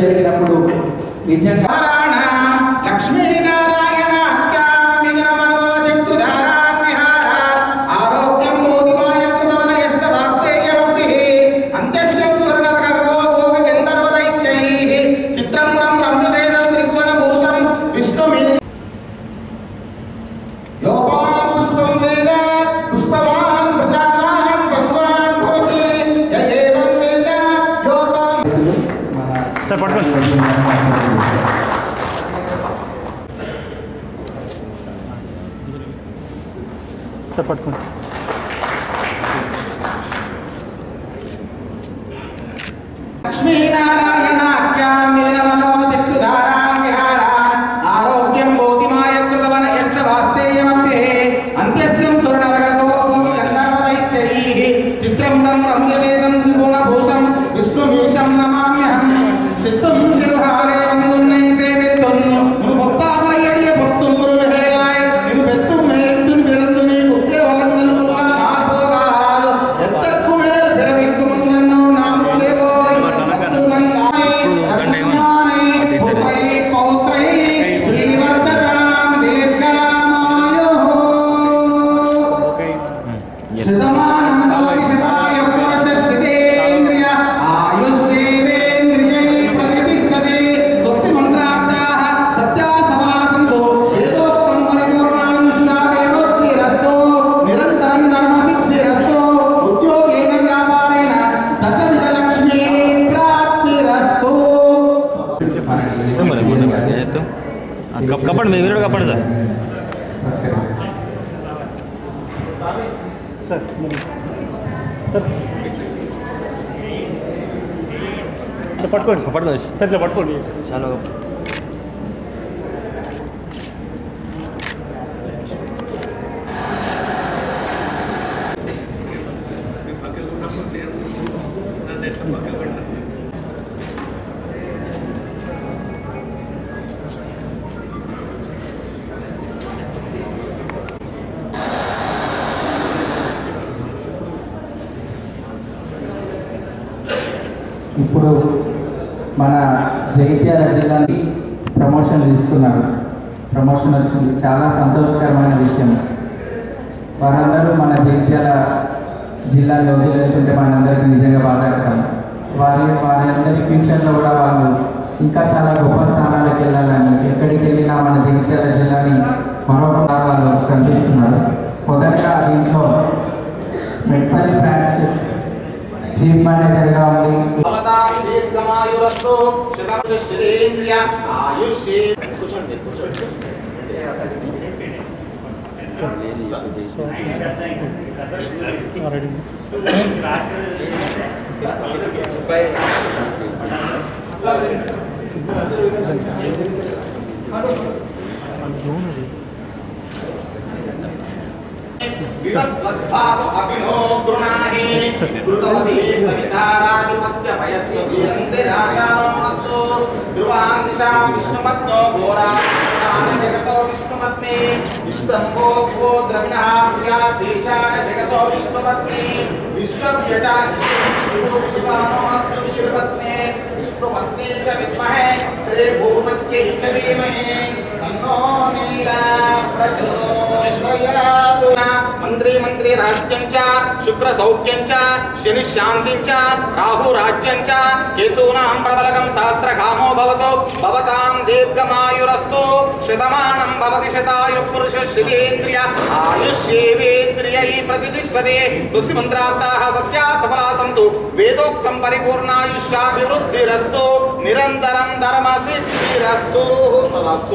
జరిగినప్పుడు నిజంగా నారాయణ లక్ష్మీనారాయణాఖ్యామిదనమనోజంతుధారాన్విహార ఆరోగ్యం మోదిమాయ కృతవనయస్త వాస్తేయమప్తి అంత్యస్యం స్వర్ణరగో భూమి గంధర్వదైత్యైః చిత్రం రం రమ్యదేదం త్రిభువనభూషం విష్ణుమే యోపాం పుష్పం వేద పుష్పవాన్ ప్రజావాన్ పశువాన్ భవతి య ఏవం వేద యోపాం మన సార్ పట్టుకోండి సార్ పట్టుకోండి లక్ష్మీనారాయణాఖ్యామిదనమనోజంతుధారాన్విహార ఆరోగ్యం భూతిమాయ కృతవన యస్య వాస్తేయమప్తే అంత్యస్యం సురనరగో భూమి గంధర్వదైత్యైః చిత్రం రం రమ్యదేదం త్రిభువనభూషం విష్ణుమీశం నమామ్యహం சித்தும் சிறுகாலே வந்துன்னை சேவித்தும் உன் பொத்தாமரையடிய பொத்தும் முருகேயாய் நின் பெத்தும் மேத்தும் பிறந்து நீ குத்திய வளங்கள் கொள்ளார் போகாது எத்தற்கு மேல் பிறவிக்கு முன்னோ நாம் சேவோய் நத்துணங்காய் நத்துஞானை புத்ரை பௌத்ரை ஸ்ரீவர்த்ததாம் தீர்காமாயோ శతమానం భవతి శతాయ పురుష శతేంద్రియ ఆయుష్యేవేంద్రియై ప్రతిష్టతే స్వస్తి మంత్రార్థాః సత్యా సమాసంతో వేదోక్తం పరిపూర్ణాయుష్యావేవోత్తిరస్తో నిరంతరం ధర్మ సిద్ధిరస్తో ఉద్యోగేన వ్యాపారేణ దశవిధ లక్ష్మీ ప్రాప్తిరస్తో మరి కప్పండి మీరు వీరుడు కప్పండి సార్ సార్ సార్ ఇట్లా పట్టుకోండి పట్టుకోండి సార్ ఇట్లా పట్టుకోండి చాలా ఇప్పుడు మన జగిత్యాల జిల్లాని ప్రమోషన్ తీసుకున్నారు ప్రమోషన్ వచ్చింది చాలా సంతోషకరమైన విషయం వారందరూ మన జగిత్యాల జిల్లాలో వదిలేకుంటే మనందరికీ నిజంగా బాధాకరం వారి వారి అందరి ఫ్యూచర్లో కూడా వాళ్ళు ఇంకా చాలా గొప్ప స్థానాలకు వెళ్ళాలని ఎక్కడికి వెళ్ళినా మన జగిత్యాల జిల్లాని మరొక వాళ్ళు కనిపిస్తున్నారు మొదటగా దీంట్లో మెట్పల్లి బ్రాంచ్ చీఫ్ మేనేజర్గా ఉండి భవతాం దీర్ఘమాయురస్తు శతవర్ష శరీంద్రియ ఆయుష్యే కూర్చోండి కూర్చోండి వివస్వద్భావ అభినో గృణాహి కృతవతి సవితారాధిపత్య వయస్సు ధీరంతిరాశానోస్తు ధ్రువాన్ దిశాం విష్ణుమత్తో ఘోరాన్ జగతో విష్ణుమత్మి విష్ణంభో దివో ద్రవిణః ప్రియా శేషాన జగతో విష్ణుమత్మి విశ్వవ్యచారి శివానోస్తు విష్ణుపత్ని విష్ణుపత్ని చ విద్మహే శ్రీ భూమత్యై చ ధీమహి తన్నో నీలా ప్రచోదయాతు మంత్రి మంత్రి రహస్యం చ శుక్ర సౌఖ్యం చ శని శాంతిం చ రాహు రాజ్యం చ కేతూనాం ప్రబలకం సహస్రకామో భవతు భవతాం దీర్ఘమాయురస్తు శతమానం భవతి శతాయు పురుష శతేంద్రియ ఆయుష్యేవేంద్రియై ప్రతిష్టతే స్వస్తి మంత్రార్థాః సత్యా సఫలా సంతు వేదోక్తం పరిపూర్ణాయుష్యాభివృద్ధిరస్తు నిరంతరం ధర్మ సిద్ధిరస్తు తదాస్తు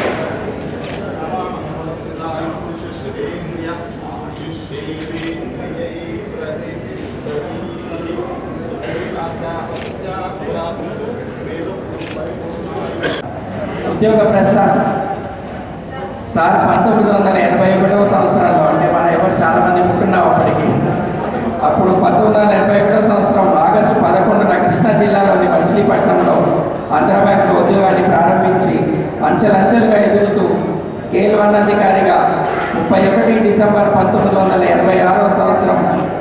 ఉద్యోగ ప్రస్థానం సార్ పంతొమ్మిది వందల ఎనభై ఒకటవ సంవత్సరంలో అంటే మన ఎవరు చాలా మంది పుట్టినాం అప్పటికి అప్పుడు పంతొమ్మిది వందల ఎనభై ఒకటో సంవత్సరం ఆగస్టు పదకొండున కృష్ణా జిల్లాలోని మచిలీపట్నంలో ఆంధ్ర బ్యాంకులో ఉద్యోగాన్ని ప్రారంభించి అంచెలంచెలుగా ఎదుగుతూ స్కేల్ వన్ అధికారిగా ముప్పై ఒకటి డిసెంబర్ పంతొమ్మిది వందల ఎనభై ఆరవ సంవత్సరం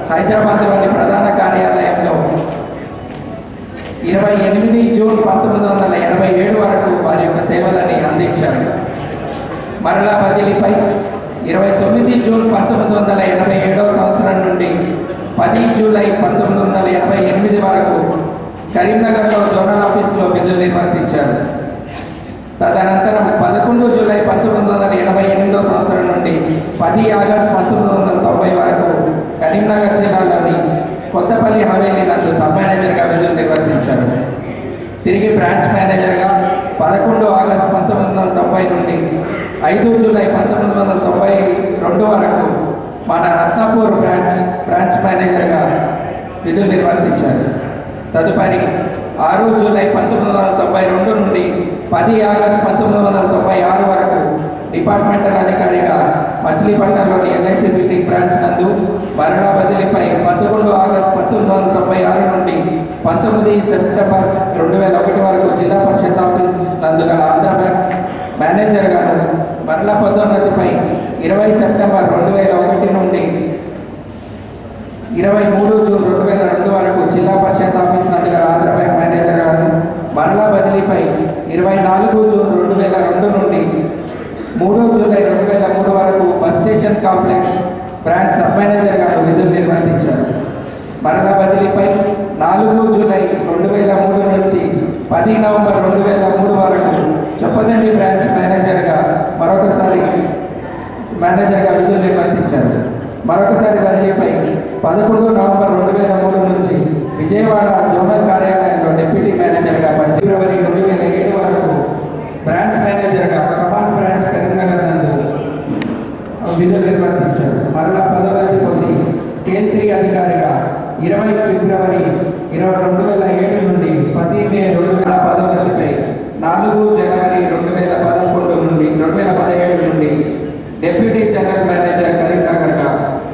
హైదరాబాద్లోని ప్రధాన కార్యాలయంలో ఇరవై ఎనిమిది జూన్ పంతొమ్మిది వందల యొక్క సేవలని అందించారు మరలా బదిలీపై ఇరవై తొమ్మిది జూన్ పంతొమ్మిది వందల ఎనభై ఏడవ సంవత్సరం నుండి పది జూలై పంతొమ్మిది వందల ఎనభై ఎనిమిది వరకు కరీంనగర్లో జోనల్ ఆఫీసులో విధులు నిర్వర్తించారు తదనంతరం పదకొండు జూలై పంతొమ్మిది వందల ఎనభై ఎనిమిదవ సంవత్సరం నుండి పది ఆగస్టు పంతొమ్మిది వందల తొంభై వరకు కరీంనగర్ జిల్లాలోని కొత్తపల్లి హవేలీ నందు సబ్ మేనేజర్గా విధులు నిర్వర్తించారు తిరిగి బ్రాంచ్ మేనేజర్గా పదకొండు ఆగస్టు పంతొమ్మిది వందల తొంభై నుండి ఐదు జూలై పంతొమ్మిది వందల తొంభై రెండు వరకు మన రత్నపూర్ బ్రాంచ్ బ్రాంచ్ మేనేజర్గా విధులు నిర్వర్తించారు తదుపరి ఆరు జూలై పంతొమ్మిది వందల తొంభై రెండు నుండి పది ఆగస్టు పంతొమ్మిది వందల తొంభై ఆరు వరకు డిపార్ట్మెంటల్ అధికారిగా మచిలీపట్నంలోని ఎల్ఐసి బిల్డింగ్ బ్రాంచ్ నందు మరణా బదిలీపై పదకొండు ఆగస్టు పంతొమ్మిది వందల తొంభై ఆరు నుండి పంతొమ్మిది సెప్టెంబర్ రెండు వేల ఒకటి వరకు జిల్లా పరిషత్ ఆఫీస్ నందు గల ఆంధ్ర బ్యాంక్ మేనేజర్గాను మరలా పదోన్నతిపై ఇరవై సెప్టెంబర్ రెండు వేల ఒకటి నుండి ఇరవై మూడు జూన్ రెండు వేల రెండు వరకు జిల్లా పరిషత్ ఆఫీస్ నందు గల ఆంధ్ర బ్యాంక్ మేనేజర్ గాను మరలా బదిలీపై ఇరవై నాలుగు జూన్ రెండు వేల రెండు నుండి మూడు జూలై రెండు వేల మూడు వరకు bus station complex branch sub manager గాను విధులు నిర్వర్తించారు మరలా బదిలీపై నాలుగు జూలై రెండు వేల మూడు నుంచి పది నవంబర్ రెండు వేల మూడు వరకు చొప్పదండి బ్రాంచ్ మేనేజర్గా మరొకసారి మేనేజర్గా విధులు నిర్వర్తించారు మరొకసారి బదిలీపై పదకొండు నవంబర్ రెండు వేల మూడు నుంచి విజయవాడ జోనల్ కార్యాలయంలో డిప్యూటీ మేనేజర్గా ఫిబ్రవరి రెండు వేల ఏడు వరకు బ్రాంచ్ మేనేజర్గా కమాండ్ బ్రాంచ్ కరీంనగర్ నందు విధులు నిర్వర్తించారు మరలా పదోన్నతి పొంది స్కేల్ త్రీ అధికారిగా ఇరవై ఫిబ్రవరి ఇరవై రెండు వేల ఏడు నుండి పది మే రెండు వేల పదోన్నతిపై నాలుగు జనవరి రెండు వేల పదకొండు నుండి రెండు వేల పదిహేడు నుండి డెప్యూటీ జనరల్ మేనేజర్ కరీంనగర్గా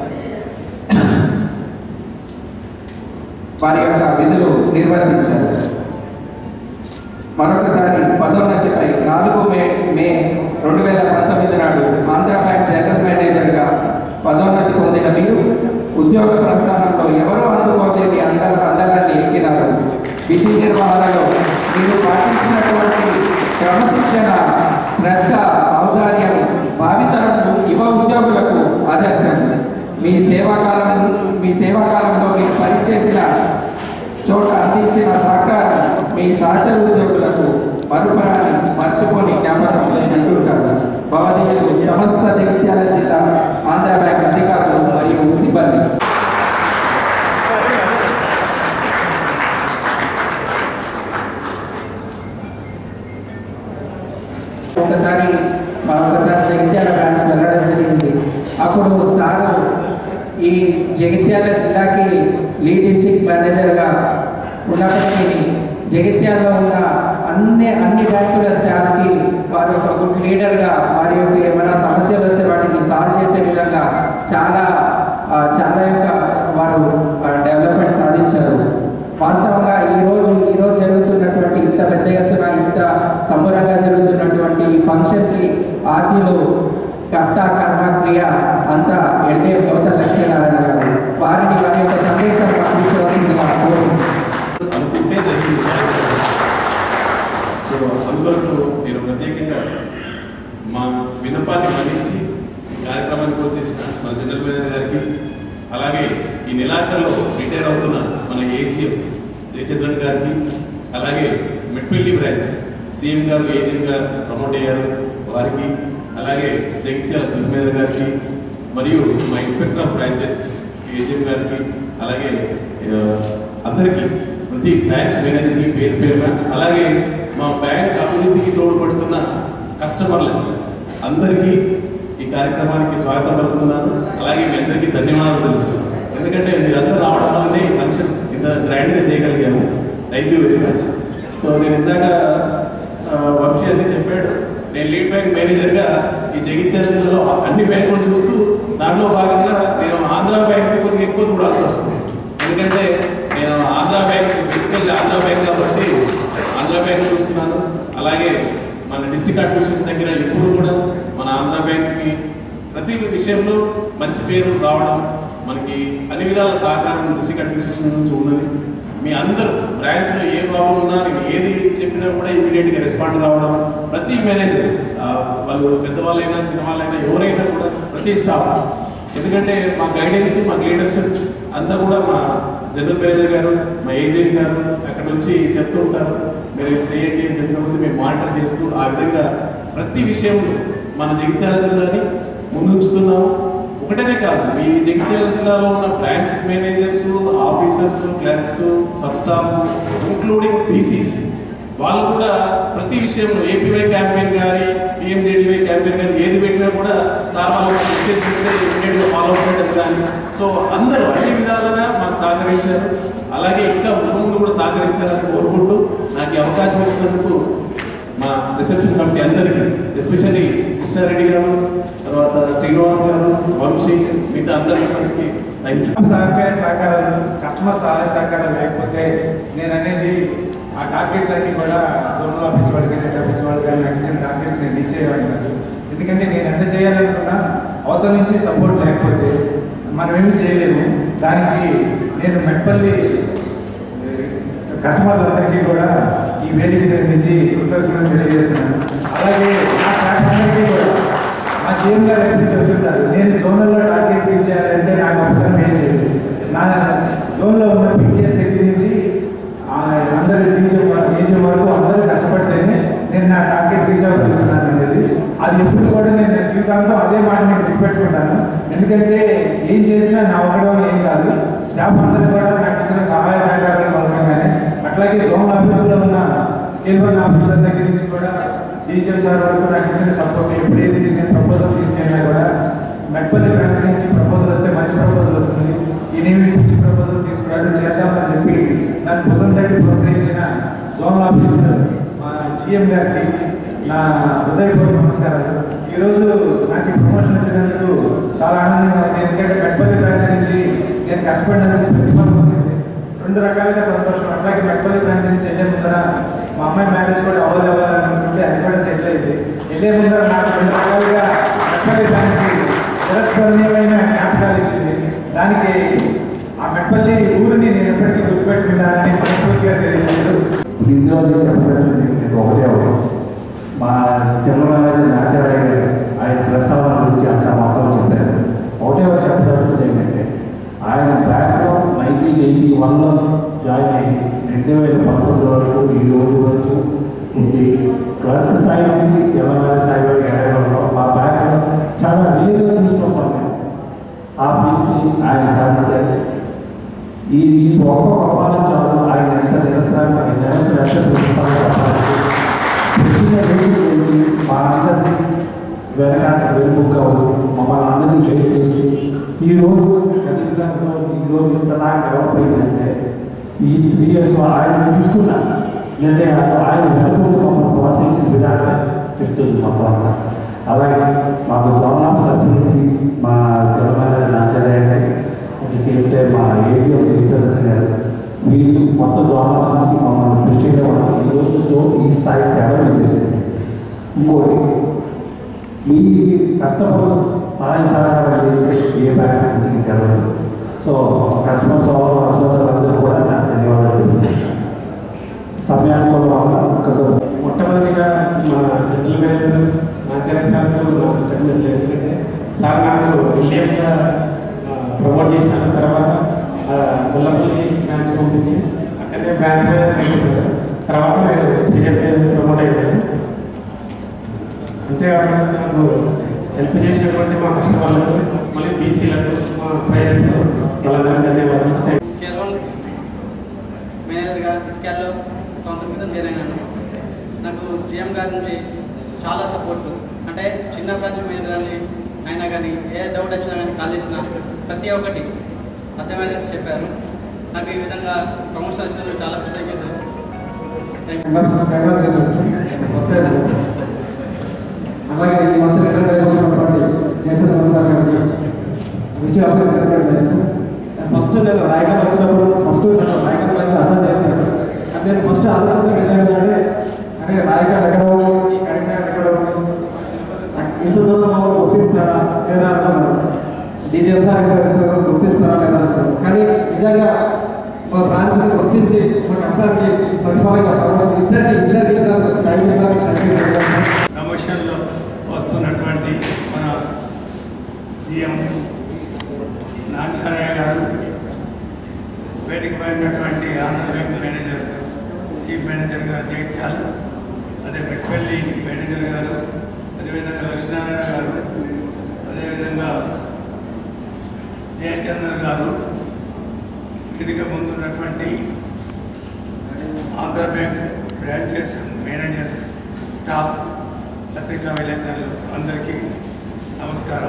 వారి యొక్క విధులు నిర్వర్తించారు మరొకసారి పదోన్నతిపై నాలుగు మే మే రెండు వేల పంతొమ్మిది నాడు ఆంధ్ర బ్యాంక్ జనరల్ మేనేజర్గా పదోన్నతి పొందిన మీరు ఉద్యోగ ప్రస్థానంలో ఎవరు అందుకోలేని అంద అందరాన్ని ఎక్కినారు విధి నిర్వహణలో మీరు పాటించినటువంటి క్రమశిక్షణ శ్రద్ధ ఔదార్యం భావితరం యువ ఉద్యోగులకు ఆదర్శం మీ సేవాకాలం మీ సేవాకాలంలో మీరు పనిచేసిన చోట అందించిన సహకారం మీ సహచర ఉద్యోగులకు మరుపురాని మర్చిపోని జ్ఞాపకం అంటుంటారు భవనీయులు సమస్త జగిత్యాల జిల్లా ఆంధ్ర బ్యాంక్ అధికారులు మరియు సిబ్బంది ఒకసారి మా ఒకసారి జగిత్యాల బ్రాంచ్ వెళ్ళడం జరిగింది అప్పుడు సార్ ఈ జగిత్యాల జిల్లాకి లీడ్ డిస్ట్రిక్ట్ మేనేజర్గా ఉన్నప్పటికీ జగిత్యాలలో ఉన్న అన్ని అన్ని బ్యాంకుల స్టాఫ్కి వారి ఒక గుడ్ లీడర్గా వారి యొక్క ఏమైనా సమస్యలు వస్తే వాటిని సాల్వ్ చేసే విధంగా చాలా ఆ, చాలా యొక్క వారు డెవలప్మెంట్ సాధించారు వాస్తవంగా ఈ రోజు ఈ రోజు జరుగుతున్నటువంటి ఇంత పెద్ద ఎత్తున ఇంత సంబరంగా జరుగుతున్నటువంటి ఈ ఫంక్షన్కి ఆర్టీలు కర్త కర్మ క్రియ అంతా ఎల్డే గౌతమ లక్ష్మీనారాయణ గారు వారిని వారి యొక్క సందేశం పంపించవలసిందిగా కోరుతున్నాను. అనుకుంటే జరిగింది సో అందువరకు నేను ప్రత్యేకంగా మా విన్నపాన్ని మన్నించి ఈ కార్యక్రమానికి వచ్చేసిన మన జనరల్ మేనేజర్ గారికి అలాగే ఈ నెలాఖరులో రిటైర్ అవుతున్న మన ఏసీఎం జయచంద్రన్ గారికి అలాగే మెట్పల్లి బ్రాంచ్ సీఎం గారు ఏజెంట్ గారు ప్రమోట్ అయ్యారు వారికి అలాగే జగిత్యాల చీఫ్ మేనేజర్ గారికి మరియు మా ఇన్స్పెక్టర్ ఆఫ్ బ్రాంచెస్ ఏజెంట్ గారికి అలాగే ఆ, అందరికీ ప్రతి బ్రాంచ్ మేనేజర్కి పేరు పేరున అలాగే మా బ్యాంక్ అభివృద్ధికి తోడ్పడుతున్న కస్టమర్లకి అందరికీ ఈ కార్యక్రమానికి స్వాగతం పలుకుతున్నాను అలాగే మీ అందరికీ ధన్యవాదాలు తెలుపుతున్నాను ఎందుకంటే మీరందరూ రావడం వల్లనే ఈ ఫంక్షన్ ఇంత గ్రాండ్గా చేయగలిగాము thank you very much so నేను ఇందాక ఆ, వంశీ అన్ని చెప్పాడు నేను లీడ్ బ్యాంక్ మేనేజర్గా ఈ జగిత్యాల జిల్లాలో అన్ని బ్యాంకులు చూస్తూ దాంట్లో భాగంగా నేను ఆంధ్ర బ్యాంక్ కొద్దిగా ఎక్కువ చూడాల్సి వస్తుంది ఎందుకంటే నేను ఆంధ్ర బ్యాంక్ బేసికల్లీ ఆంధ్ర బ్యాంక్ కాబట్టి ఆంధ్ర బ్యాంక్ చూస్తున్నాను అలాగే మన డిస్ట్రిక్ట్ అడ్మినిస్ట్రేషన్ దగ్గర ఎప్పుడు కూడా మన ఆంధ్ర బ్యాంక్కి ప్రతి విషయంలో మంచి పేరు రావడం మనకి అన్ని విధాల సహకారం డిస్ట్రిక్ట్ అడ్మినిస్ట్రేషన్ నుంచి ఉన్నది మీ అందరూ బ్రాంచ్లో ఏ ప్రాబ్లం ఉన్నా నేను ఏది చెప్పినా కూడా ఇమీడియట్గా రెస్పాండ్ రావడం ప్రతి మేనేజర్ వాళ్ళు పెద్దవాళ్ళైనా చిన్నవాళ్ళైనా ఎవరైనా కూడా ప్రతి స్టాఫ్ ఎందుకంటే మా గైడెన్స్ మా లీడర్షిప్ అంతా కూడా మా జనరల్ మేనేజర్ గారు మా ఏజెంట్ గారు అక్కడ నుంచి చెప్తూ ఉంటారు మీరు ఇది చేయండి అని చెప్పినప్పుడు మేము మానిటర్ చేస్తూ ఆ విధంగా ప్రతి విషయంలో మన జగిత్యాల జిల్లాని ముందుంచుతున్నాము ఒకటనే కాదు మీ జగిత్యాల జిల్లాలో ఉన్న branch managers officers clerks sub staff including PCs వాళ్ళు కూడా ప్రతి విషయంలో ఏపీవై క్యాంపెయిన్ కానీ పిఎంజేడీవై క్యాంపెయిన్ కానీ ఏది పెట్టినా కూడా సార్ వాళ్ళు మెసేజ్ పెడితే ఇమీడియట్గా ఫాలో అవ్వడం కానీ సో అందరూ అన్ని విధాలుగా మాకు సహకరించారు అలాగే ఇంకా ముందు ముందు కూడా సహకరించాలని కోరుకుంటూ నాకు ఈ అవకాశం ఇచ్చినందుకు మా రిసెప్షన్ కమిటీ అందరికీ ఎస్పెషల్లీ కృష్ణారెడ్డి గారు తర్వాత శ్రీనివాస్ గారు వంశీ మిగతా అందరి మెంబర్స్కి థ్యాంక్ యూ సహకార సహకారాలు కస్టమర్ సహాయ సహకారం లేకపోతే నేను అనేది ఆ టార్గెట్లన్నీ కూడా జోనల్ ఆఫీస్ వాళ్ళు కానీ హెడ్ ఆఫీస్ వాళ్ళు కానీ నాకు ఇచ్చిన టార్గెట్స్ నేను రీచ్ అయ్యేవాడిని కాదు ఎందుకంటే నేను ఎంత చేయాలనుకున్నా అవతల నుంచి సపోర్ట్ లేకపోతే మనం ఏమి చేయలేము దానికి నేను మెట్పల్లి కస్టమర్లందరికీ కూడా ఈ వేదిక మీద నుంచి కృతజ్ఞతలు తెలియజేస్తున్నాను అలాగే నా స్టాఫ్ అందరికీ కూడా మా జీఎం గారు ఎప్పుడు చెబుతుంటారు నేను జోన్లలో టార్గెట్ రీచ్ చేయాలంటే నాకు అర్థం ఏం లేదు నా జోన్లో ఉన్న పీటీఎస్ దగ్గర నుంచి ఆ అందరు డీజీఎం వరకు డీజీఎం వరకు అందరూ కష్టపడితేనే నేను నా టార్గెట్ రీచ్ అవ్వగలుగుతున్నాను అనేది అది ఎప్పుడు కూడా నేను నా జీవితాంతం అదే మాట నేను గుర్తుపెట్టుకుంటాను ఎందుకంటే ఏం చేసినా నా ఒకడం ఏం కాదు స్టాఫ్ అందరూ కూడా నాకు ఇచ్చిన సహాయ సహకారాల మూలకంగానే అట్లాగే జోన్ ఆఫీసులో ఉన్న స్కేల్ వన్ ఆఫీసర్ దగ్గర నుంచి కూడా డీజీఎం సార్ వరకు నాకు ఇచ్చిన సపోర్ట్ ఎప్పుడైతే నేను ప్రపోజల్ తీసుకెళ్ళినా కూడా మెట్పల్లి బ్రాంచ్ నుంచి ప్రపోజల్ వస్తే మంచి ప్రపోజల్ వస్తుంది ఎనిమిది నుంచి ప్రపోజల్ తీసుకురావడం చేద్దామని చెప్పి నన్ను భుజం తగ్గి ప్రోత్సహించిన జోనల్ ఆఫీసర్ మా జిఎం గారికి నా హృదయపూర్వక నమస్కారాలు ఈరోజు నాకు ఈ ప్రమోషన్ వచ్చినందుకు చాలా ఆనందంగా ఉంది ఎందుకంటే మెట్పల్లి బ్రాంచ్ నుంచి నేను కష్టపడినందుకు ప్రతిఫలం వచ్చింది రెండు రకాలుగా సంతోషం అట్లాగే మెట్పల్లి బ్రాంచ్ నుంచి వెళ్ళే ముందర మా అమ్మాయి మ్యారేజ్ కూడా అవ్వాలి అవ్వాలని అనుకుంటే అది కూడా సెటిల్ అయింది వెళ్ళే ముందర నాకు రెండు రకాలుగా మెట్పల్లి బ్రాంచ్ చిరస్మరణీయమైన జ్ఞాపకాలు ఇచ్చింది దానికి ఆ మెట్పల్లి ఊరిని నేను ఎప్పటికీ గుర్తుపెట్టుకుంటానని మనస్ఫూర్తిగా తెలియజేస్తూ ఇందులో చెప్పినట్టు ఒకటే ఒకటి మా జనరల్ మేనేజర్ నాచార్య గారు ఆయన ప్రస్తావన గురించి అంతా మొత్తం చెప్పారు ఒకటే ఒకటి చెప్పదలుచుకుంది ఏంటంటే ఆయన బ్యాక్గ్రౌండ్ నైన్టీన్ ఎయిటీ వన్లో జాయిన్ అయ్యి రెండు వేల పంతొమ్మిది వరకు ఈ రోజు వరకు ఉంది క్లర్క్ స్థాయి నుంచి తెలంగాణ స్థాయి వరకు ఎదగడంలో మా బ్యాక్గ్రౌండ్ చాలా వేరుగా చూసుకుంటాం మేము ఆ ఫీల్డ్ని ఆయన సాధించారు ఈ ఈ ఒక్క గొప్పని చాలు ఆయన ఎంత నిరంతరంగా ఆయన నిరంతరం ఎంత శ్రమిస్తారో చెప్పాలి. పుట్టిన రోజు నుంచి మా అందరినీ వెనకాట వెలుగుగా మమ్మల్ని అందరినీ గైడ్ చేసి ఈ రోజు కనీసం ఈ రోజు ఇంతలా డెవలప్ అయిందంటే ఈ త్రీ ఇయర్స్ ఆయన తీసుకున్న నిర్ణయాలు ఆయన వెనుకలు మమ్మల్ని ప్రోత్సహించిన విధానం చెప్తుంది మొత్తం అంతా అలాగే మాకు సోమనాథ్ సభ్యుల నుంచి మా జలమైన నాచార్య గారి అట్ ది సేమ్ టైం మా ఏజీఎం జయచంద్ర గారు వీళ్ళు మొత్తం సోమనాథ్ నుంచి మమ్మల్ని దృష్టిలో ఉన్నారు ఈ రోజు సో ఈ స్థాయి తేవడం జరిగింది ఇంకోటి మీ కష్టపడి సహాయ సహకారం లేదు ఏ బ్యాంక్ నుంచి జరగదు సో కస్టమర్ సోదరు సోదరులందరూ కూడా నా ధన్యవాదాలు తెలియజేస్తాను సమయానికి వల్ల ఇక్కడ మొట్టమొదటిగా మా జనరల్ మేనేజర్ ఆచార్య సార్ నాకు కృతజ్ఞతలు ఎందుకంటే సార్ నాకు ఎల్ఏగా ప్రమోట్ చేసిన తర్వాత గొల్లపల్లి బ్రాంచ్ పంపించి అక్కడే బ్రాంచ్ మేనేజర్ అయిపోయారు తర్వాత నేను సీనియర్ మేనేజర్ ప్రమోట్ అయిపోయాను అంతేకాకుండా నాకు హెల్ప్ చేసినటువంటి మా కస్టమర్లకు మళ్ళీ బీసీలకు మా ప్రైజెస్ వాళ్ళందరికీ ధన్యవాదాలు థ్యాంక్ యూ. స్కేల్ వన్ మేనేజర్గా ఇటుక్యాల్లో సంవత్సరం క్రితం జాయిన్ అయినాను నాకు జిఎం గారి నుంచి చాలా సపోర్ట్ అంటే చిన్న బ్రాంచ్ మేనేజర్ కానీ అయినా కానీ ఏ డౌట్ వచ్చినా కానీ కాల్ చేసినా ప్రతి ఒక్కటి అర్థమైనట్టు చెప్పారు నాకు ఈ విధంగా ప్రమోషన్ వచ్చినందుకు చాలా కృతజ్ఞతలు థ్యాంక్ యూ ఫస్ట్ అలాగే ఈ మంత్ రిటర్న్ అయిపోతున్నటువంటి జయచంద్ర సార్ గారికి విషయం ఫస్ట్ నేను రాయగర్ వచ్చినప్పుడు ఫస్ట్ నేను రాయగర్ గురించి అసలు చేశాను కానీ నేను ఫస్ట్ ఆలోచించిన విషయం ఏంటంటే అరే రాయగర్ ఎక్కడ ఉంది కరీంనగర్ ఎక్కడ ఉంది ఇంత దూరం మమ్మల్ని గుర్తిస్తారా లేదా అనుకున్నాను డీజీఎం సార్ ఇంకా ఎంత దూరం గుర్తిస్తారా లేదా అనుకున్నాను కానీ నిజంగా మా బ్రాంచ్ని గుర్తించి అదే మెట్పల్లి మేనేజర్ గారు అదేవిధంగా లక్ష్మీనారాయణ గారు అదేవిధంగా జయచంద్ర గారు వీరికి ముందున్నటువంటి Andhra Bank branches managers staff పత్రికా విలేకరులు అందరికీ నమస్కారం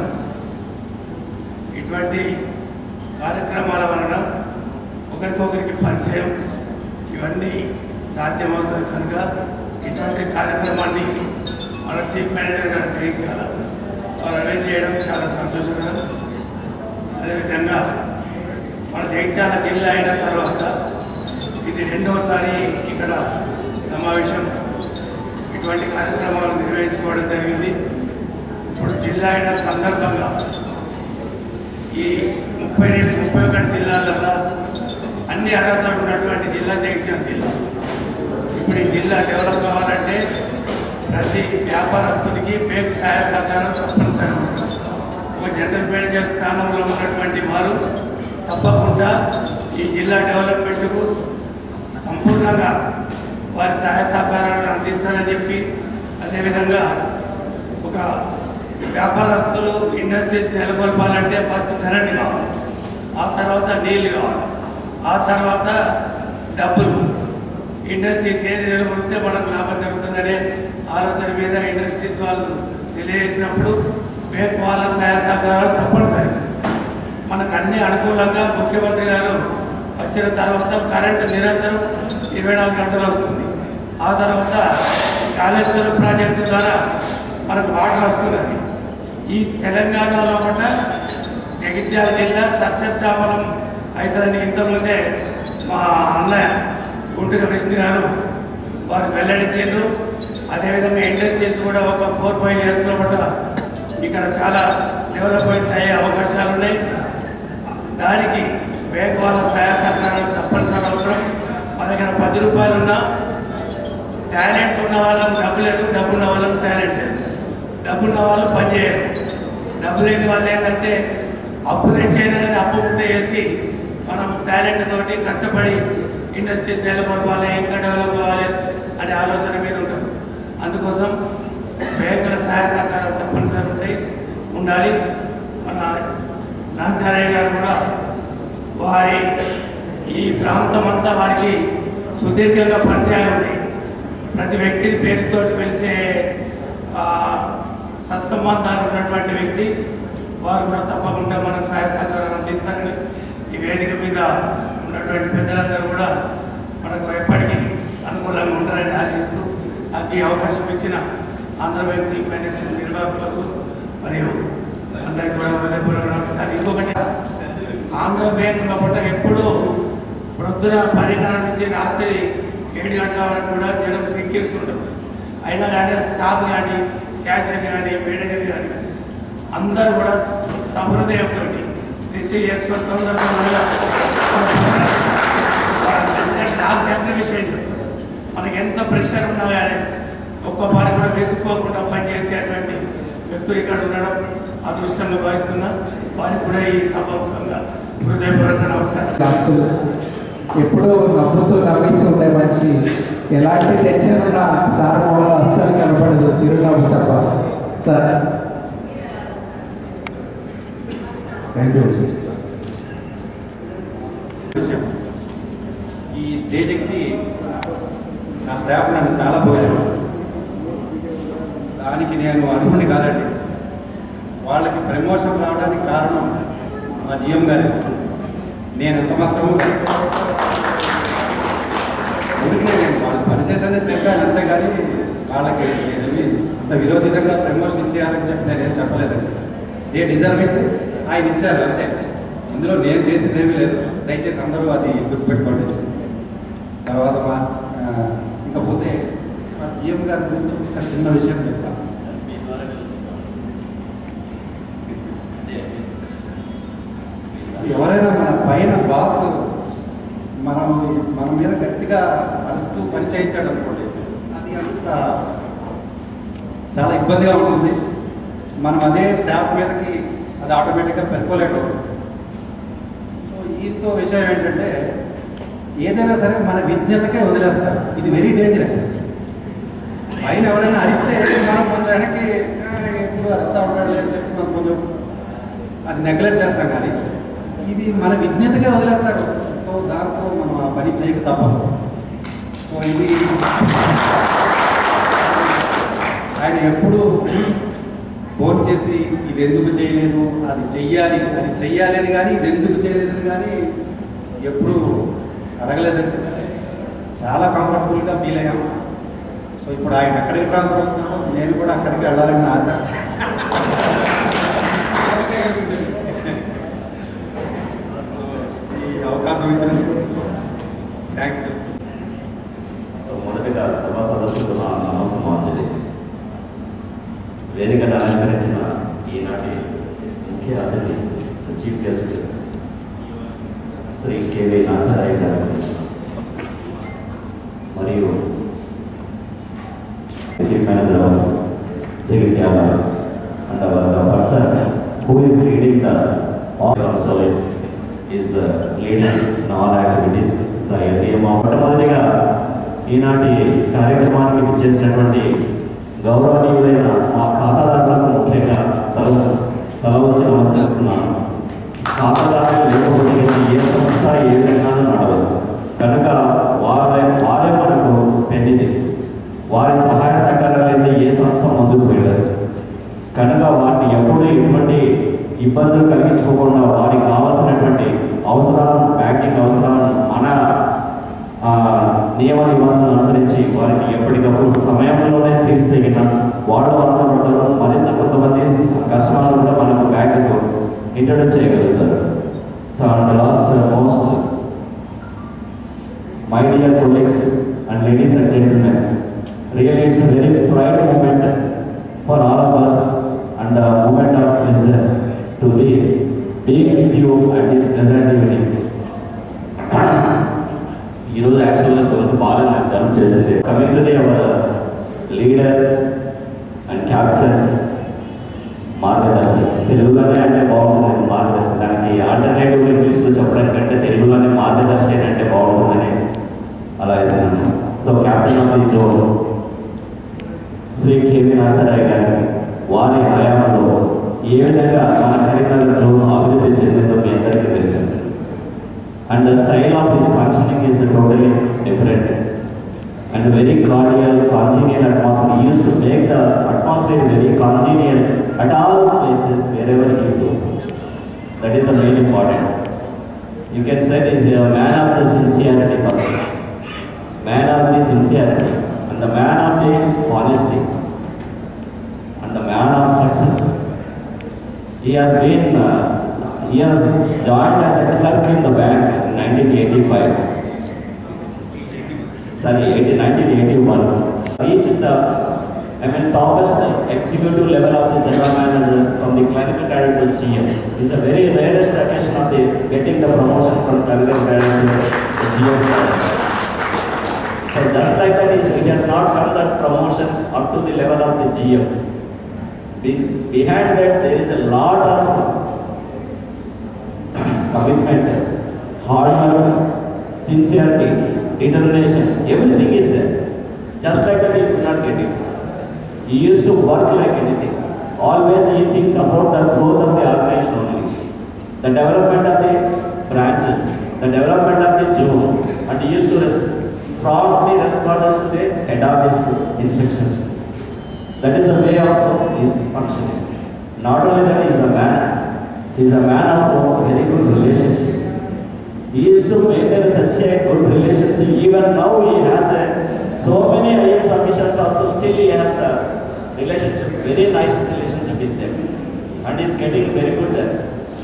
ఇటువంటి కార్యక్రమాల వలన ఒకరికొకరికి పరిచయం ఇవన్నీ సాధ్యమవుతుంది కనుక ఇటువంటి కార్యక్రమాన్ని మన చీఫ్ మేనేజర్ గారు జయించాల వారు అరేంజ్ చేయడం చాలా సంతోషకరం అదేవిధంగా మన జగిత్యాల జిల్లా అయిన తర్వాత ఇది రెండవసారి ఇక్కడ సమావేశం ఇటువంటి కార్యక్రమాలు నిర్వహించుకోవడం జరిగింది ఇప్పుడు జిల్లా అయిన సందర్భంగా ఈ ముప్పై రెండు ముప్పై ఒకటి జిల్లాలలో అన్ని అర్హతలు ఉన్నటువంటి జిల్లా జగిత్యాల జిల్లా ఇప్పుడు ఈ జిల్లా డెవలప్ కావాలంటే ప్రతి వ్యాపారస్తునికి బ్యాంక్ సహాయ సహకారం తప్పనిసరి అవసరం ఒక జనరల్ మేనేజర్ స్థానంలో ఉన్నటువంటి వారు తప్పకుండా ఈ జిల్లా డెవలప్మెంట్కు సంపూర్ణంగా వారి సహాయ సహకారాలను అందిస్తారని చెప్పి అదేవిధంగా ఒక వ్యాపారస్తులు ఇండస్ట్రీస్ నెలకొల్పాలంటే ఫస్ట్ కరెంట్ కావాలి ఆ తర్వాత నీళ్ళు కావాలి ఆ తర్వాత డబ్బులు ఇండస్ట్రీస్ ఏది నిలబడితే మనకు లాభం జరుగుతుందనే ఆలోచన మీద ఇండస్ట్రీస్ వాళ్ళు తెలియజేసినప్పుడు బ్యాంక్ వాళ్ళ సహాయ సహకారాలు తప్పనిసరి మనకు అన్ని అనుకూలంగా ముఖ్యమంత్రి గారు వచ్చిన తర్వాత కరెంటు నిరంతరం ఇరవై నాలుగు గంటలు వస్తుంది ఆ తర్వాత కాళేశ్వరం ప్రాజెక్టు ద్వారా మనకు వాటర్ వస్తున్నది ఈ తెలంగాణలో కూడా జగిత్యాల జిల్లా సస్యశ్యామలం అవుతుందని ఇంతకుముందే మా అన్నయ్య గుంటుక కృష్ణ గారు వారు వెల్లడించారు అదేవిధంగా ఇండస్ట్రీస్ కూడా ఒక ఫోర్ ఫైవ్ ఇయర్స్లో కూడా ఇక్కడ చాలా డెవలప్మెంట్ అయ్యే అవకాశాలు ఉన్నాయి దానికి బ్యాంక్ వాళ్ళ సహాయ సహకారాలు తప్పనిసరి అవసరం మా దగ్గర పది రూపాయలు ఉన్నా టాలెంట్ ఉన్న వాళ్ళకు డబ్బు లేదు డబ్బు ఉన్న వాళ్ళకు టాలెంట్ లేదు డబ్బు ఉన్న వాళ్ళు పని చేయరు డబ్బు లేని వాళ్ళు ఏంటంటే అప్పు తెచ్చైనా కానీ అప్పు ముట్ట చేసి మనం టాలెంట్ తోటి కష్టపడి ఇండస్ట్రీస్ నెలకొల్పాలి ఇంకా డెవలప్ కావాలి అనే ఆలోచన మీద ఉంటారు అందుకోసం బ్యాంకుల సహాయ సహకారం తప్పనిసరి ఉంటాయి ఉండాలి మన నాచారయ్య గారు కూడా వారి ఈ ప్రాంతం అంతా వారికి సుదీర్ఘంగా పరిచయాలు ఉన్నాయి ప్రతి వ్యక్తిని పేరుతో పిలిచే ఆ, సత్సంబంధాలు ఉన్నటువంటి వ్యక్తి వారు కూడా తప్పకుండా మనకు సహాయ సహకారాలు అందిస్తారని ఈ వేదిక మీద ఉన్నటువంటి పెద్దలందరూ కూడా మనకు ఎప్పటికీ అనుకూలంగా ఉంటారని ఆశిస్తూ నాకు ఈ అవకాశం ఇచ్చిన ఆంధ్రప్రదేశ్ చీఫ్ మినిస్టర్ నిర్వాహకులకు మరియు అందరికీ కూడా హృదయపూర్వక నమస్కారం ఇంకొకటి ఆంధ్ర బ్యాంకు లోపల ఎప్పుడూ ప్రొద్దున పదిన్నర నుంచి రాత్రి ఏడు గంటల వరకు కూడా జనం ఎక్కిస్తుంటారు అయినా కానీ స్టాఫ్ కానీ క్యాషియర్ కానీ మేనేజర్ కానీ అందరూ కూడా సహృదయంతో రిసీవ్ చేసుకొని తొందరగా మళ్ళా ఎందుకంటే నాకు తెలిసిన విషయం చెప్తాను మనకి ఎంత ప్రెషర్ ఉన్నా కానీ ఒక్క పారి కూడా విసుక్కోకుండా పనిచేసేటువంటి వ్యక్తులు ఇక్కడ ఉండడం అదృష్టంగా భావిస్తున్నా వారికి కూడా ఈ సభాముఖంగా హృదయపూర్వక నమస్కారం నవ్వుతూ ఎప్పుడూ నవ్వుతూ నవ్విస్తూ ఉండే మనిషి ఎలాంటి టెన్షన్ ఉన్నా సార్ మొహంలో అస్సలు కనపడదు చిరునవ్వు తప్ప సార్ థ్యాంక్ యూ విషయం ఈ స్టేజ్ ఎక్కి నా స్టాఫ్ నన్ను చాలా పోయారు దానికి నేను అర్హుని కాదండి వాళ్ళకి ప్రమోషన్ రావడానికి కారణం మా జిఎం గారు నేను ఎంత మాత్రము కాదు. ఊరికే నేను వాళ్ళు పనిచేసేదే చెప్పాను అంతేగాని వాళ్ళకి ఏమీ అంత విరోచితంగా ప్రమోషన్ ఇచ్చేయాలని చెప్పి నేనేం చెప్పలేదండి ఏ డిజర్వింగ్ ఆయన ఇచ్చారు అంతే ఇందులో నేను చేసింది ఏమీ లేదు దయచేసి అందరూ అది గుర్తుపెట్టుకోండి తర్వాత మా ఆ, ఇకపోతే మా జిఎం గారి గురించి ఒక చిన్న విషయం చెప్తాను ఎవరైనా మన పైన బాస్ మనం మన మీద గట్టిగా అరుస్తూ పని చేయించాడు అనుకోండి అది అంత చాలా ఇబ్బందిగా ఉంటుంది మనం అదే స్టాఫ్ మీదకి అది ఆటోమేటిక్గా పెట్టుకోలేడు సో ఈతో విషయం ఏంటంటే ఏదైనా సరే మన విజ్ఞతకే వదిలేస్తారు ఇది వెరీ డేంజరస్ పైన ఎవరైనా అరిస్తే మనం కొంచెం వెనక్కి "ఆ, ఎప్పుడు అరుస్తూ ఉంటాడు అని చెప్పి మనం కొంచెం అది నెగ్లెక్ట్ చేస్తాం కానీ ఇది మన విజ్ఞతగా వదిలేస్తారు సో దాంతో మనం ఆ పని చేయక తప్పదు సో ఇది ఆయన ఎప్పుడు ఫోన్ చేసి ఇది ఎందుకు చేయలేదు అది చెయ్యాలి అది చెయ్యాలి అని కానీ ఇది ఎందుకు చేయలేదని కానీ ఎప్పుడు అడగలేదండి చాలా కంఫర్టబుల్గా ఫీల్ అయ్యాం సో ఇప్పుడు ఆయన ఎక్కడికి ట్రాన్స్ఫర్ అవుతున్నారో నేను కూడా అక్కడికి వెళ్ళాలని నా ఆశ ఈ అవకాశం ఇచ్చినందుకు థ్యాంక్స్ సో మొదటగా సభా సదస్సుకు నా నమస్సమాంజలి వేదికను అలంకరించిన ఈనాటి ముఖ్య అతిథి chief guest Shri KV Nacharaya గారు మరియు chief manager of Jagtial and our the person who is leading the also is leading in all activities the LDM మొట్టమొదటిగా ఈనాటి కార్యక్రమానికి విచ్చేసినటువంటి గౌరవనీయులైన మా ఖాతాదారులకు ముఖ్యంగా తల తల వచ్చి నమస్కరిస్తున్నాను ఖాతాదారులు లేకపోతే ఏ సంస్థ ఏ విధంగానూ నడవదు కనుక వారే వారే మనకు పెన్నిది వారి సహాయ సహకారాలు అయితే ఏ సంస్థ ముందుకు వెళ్ళదు కనుక వారిని ఎప్పుడూ ఎటువంటి ఇబ్బందులు కలిగించుకోకుండా వారికి కావాల్సినటువంటి అవసరాలను బ్యాంకింగ్ అవసరాలను మన ఆ, నియమ నిబంధనలు అనుసరించి వారికి ఎప్పటికప్పుడు సమయంలోనే తీర్చేగిన వాళ్ళు ఆనందపడతారు మరింత కొంతమంది కస్టమర్లు కూడా మనకు బ్యాంకుకు ఇంట్రడ్యూస్ చేయగలుగుతారు so and last most my dear colleagues and ladies and gentlemen really it's a very pride moment for all of us and a moment of pleasure to be being with you at this present evening. ఈరోజు యాక్చువల్గా కొంత బాగా నాకు జన్మ చేసింది coming to the our leader and captain మార్గదర్శి తెలుగులోనే అంటే బాగుంటుంది మార్గదర్శి దానికి ఆల్టర్నేటివ్ ఇంగ్లీష్లో చెప్పడానికంటే తెలుగులోనే మార్గదర్శి అని అంటే బాగుంటుందని అలా వేసాను so captain of the zone Shri KV Nacharai గారికి వారి హయాంలో ఏ విధంగా మన కరీంనగర్ జోన్ అభివృద్ధి చెందిందో మీ అందరికీ తెలుసు and the style of his functioning is totally different and very cordial congenial atmosphere He used to make the atmosphere very congenial at all places wherever he goes. That is the main important. You can say this is a man of the sincerity first. Man of the sincerity and the man of the honesty and the man of success. He has been, uh, he has joined as a clerk in the bank in 1985. Sorry, 18- 1981. Reached the, I mean, topest executive level of the general manager from the clinical cadet to GM. It's a very rarest occasion of the getting the promotion from clinical cadet to the GM status. So just like that, it it has not come that promotion up to the level of the GM. This, behind that, there is a lot of commitment, hard work, sincerity, determination, everything is there. Just like that, he could not get it. He used to work like anything. Always he thinks about the growth of the organization only. The development of the branches, the development of the zone, and he used to res- promptly respond to the head of his instructions. That is the way of his functioning. Not only that, he is a man. He is a man of a very good relationship. He used to maintain such a good relationship. Even now, he has a, so many IAS officials also. Still, he has a relationship, very nice relationship with them, and is getting very good uh,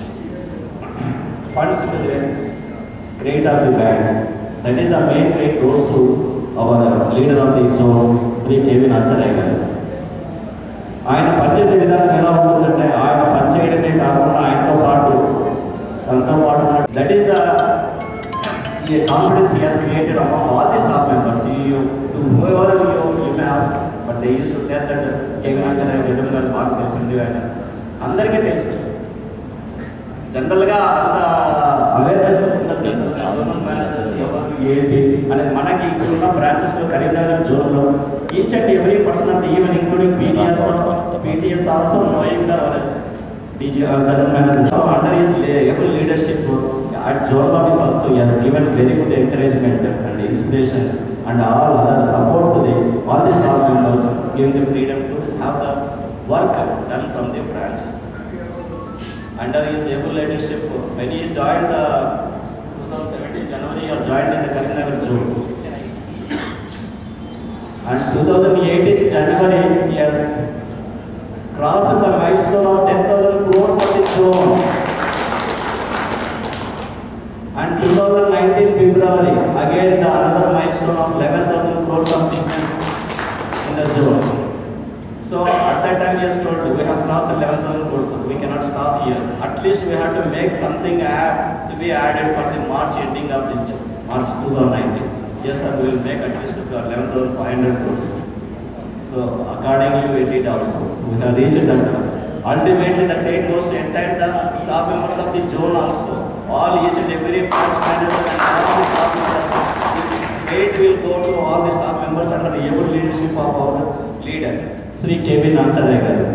funds to the credit of the bank. That is the main credit goes to our leader of the zone, Sri Kevin Acharya garu. ఆయన పనిచేసే విధానం ఎలా ఉంటుందంటే ఆయన పనిచేయడమే కాకుండా ఆయనతో పాటు తనతో పాటు that is the confidence has created among all the staff members you to ever you you may ask but they use to tell that KV Acharya Jaddam గారు బాగా తెలిసింది ఆయన అందరికీ తెలుసు జనరల్గా అంత అవేర్నెస్ ఉండదు జోనల్ మేనేజర్స్ ఎవరు ఏంటి అనేది మనకి ఇక్కడ ఉన్న బ్రాంచెస్లో కరీంనగర్ జోన్లో each and every person of the even including PTS, also- PTS also knowing the our DG, uh, general manager. So under his le- able leadership at zone office also, he has given very good encouragement and inspiration and all other support to the, all the staff members, giving them freedom to have the work done from their branches. Under his able leadership, when he joined uh, 2017 January, he has joined in the Karimnagar June. And 2018 January, he has crossed the milestone of 10,000 crores of the zone. And 2019 February, again the another milestone of 11,000 crores of business in the zone. So at that time he has told, we have crossed 11,000 crores, we cannot stop here. At least we have to make something add, to be added for the March ending of this, year, March 2019. Yes sir, we will make at least 11,500 crores. So accordingly we did also. We have reached that. Ultimately the credit goes to entire the staff members of the zone also. All each and every branch manager and all the staff members. Credit will go to all the staff members under the able leadership of our leader, Sri K.V. Nacharya garu.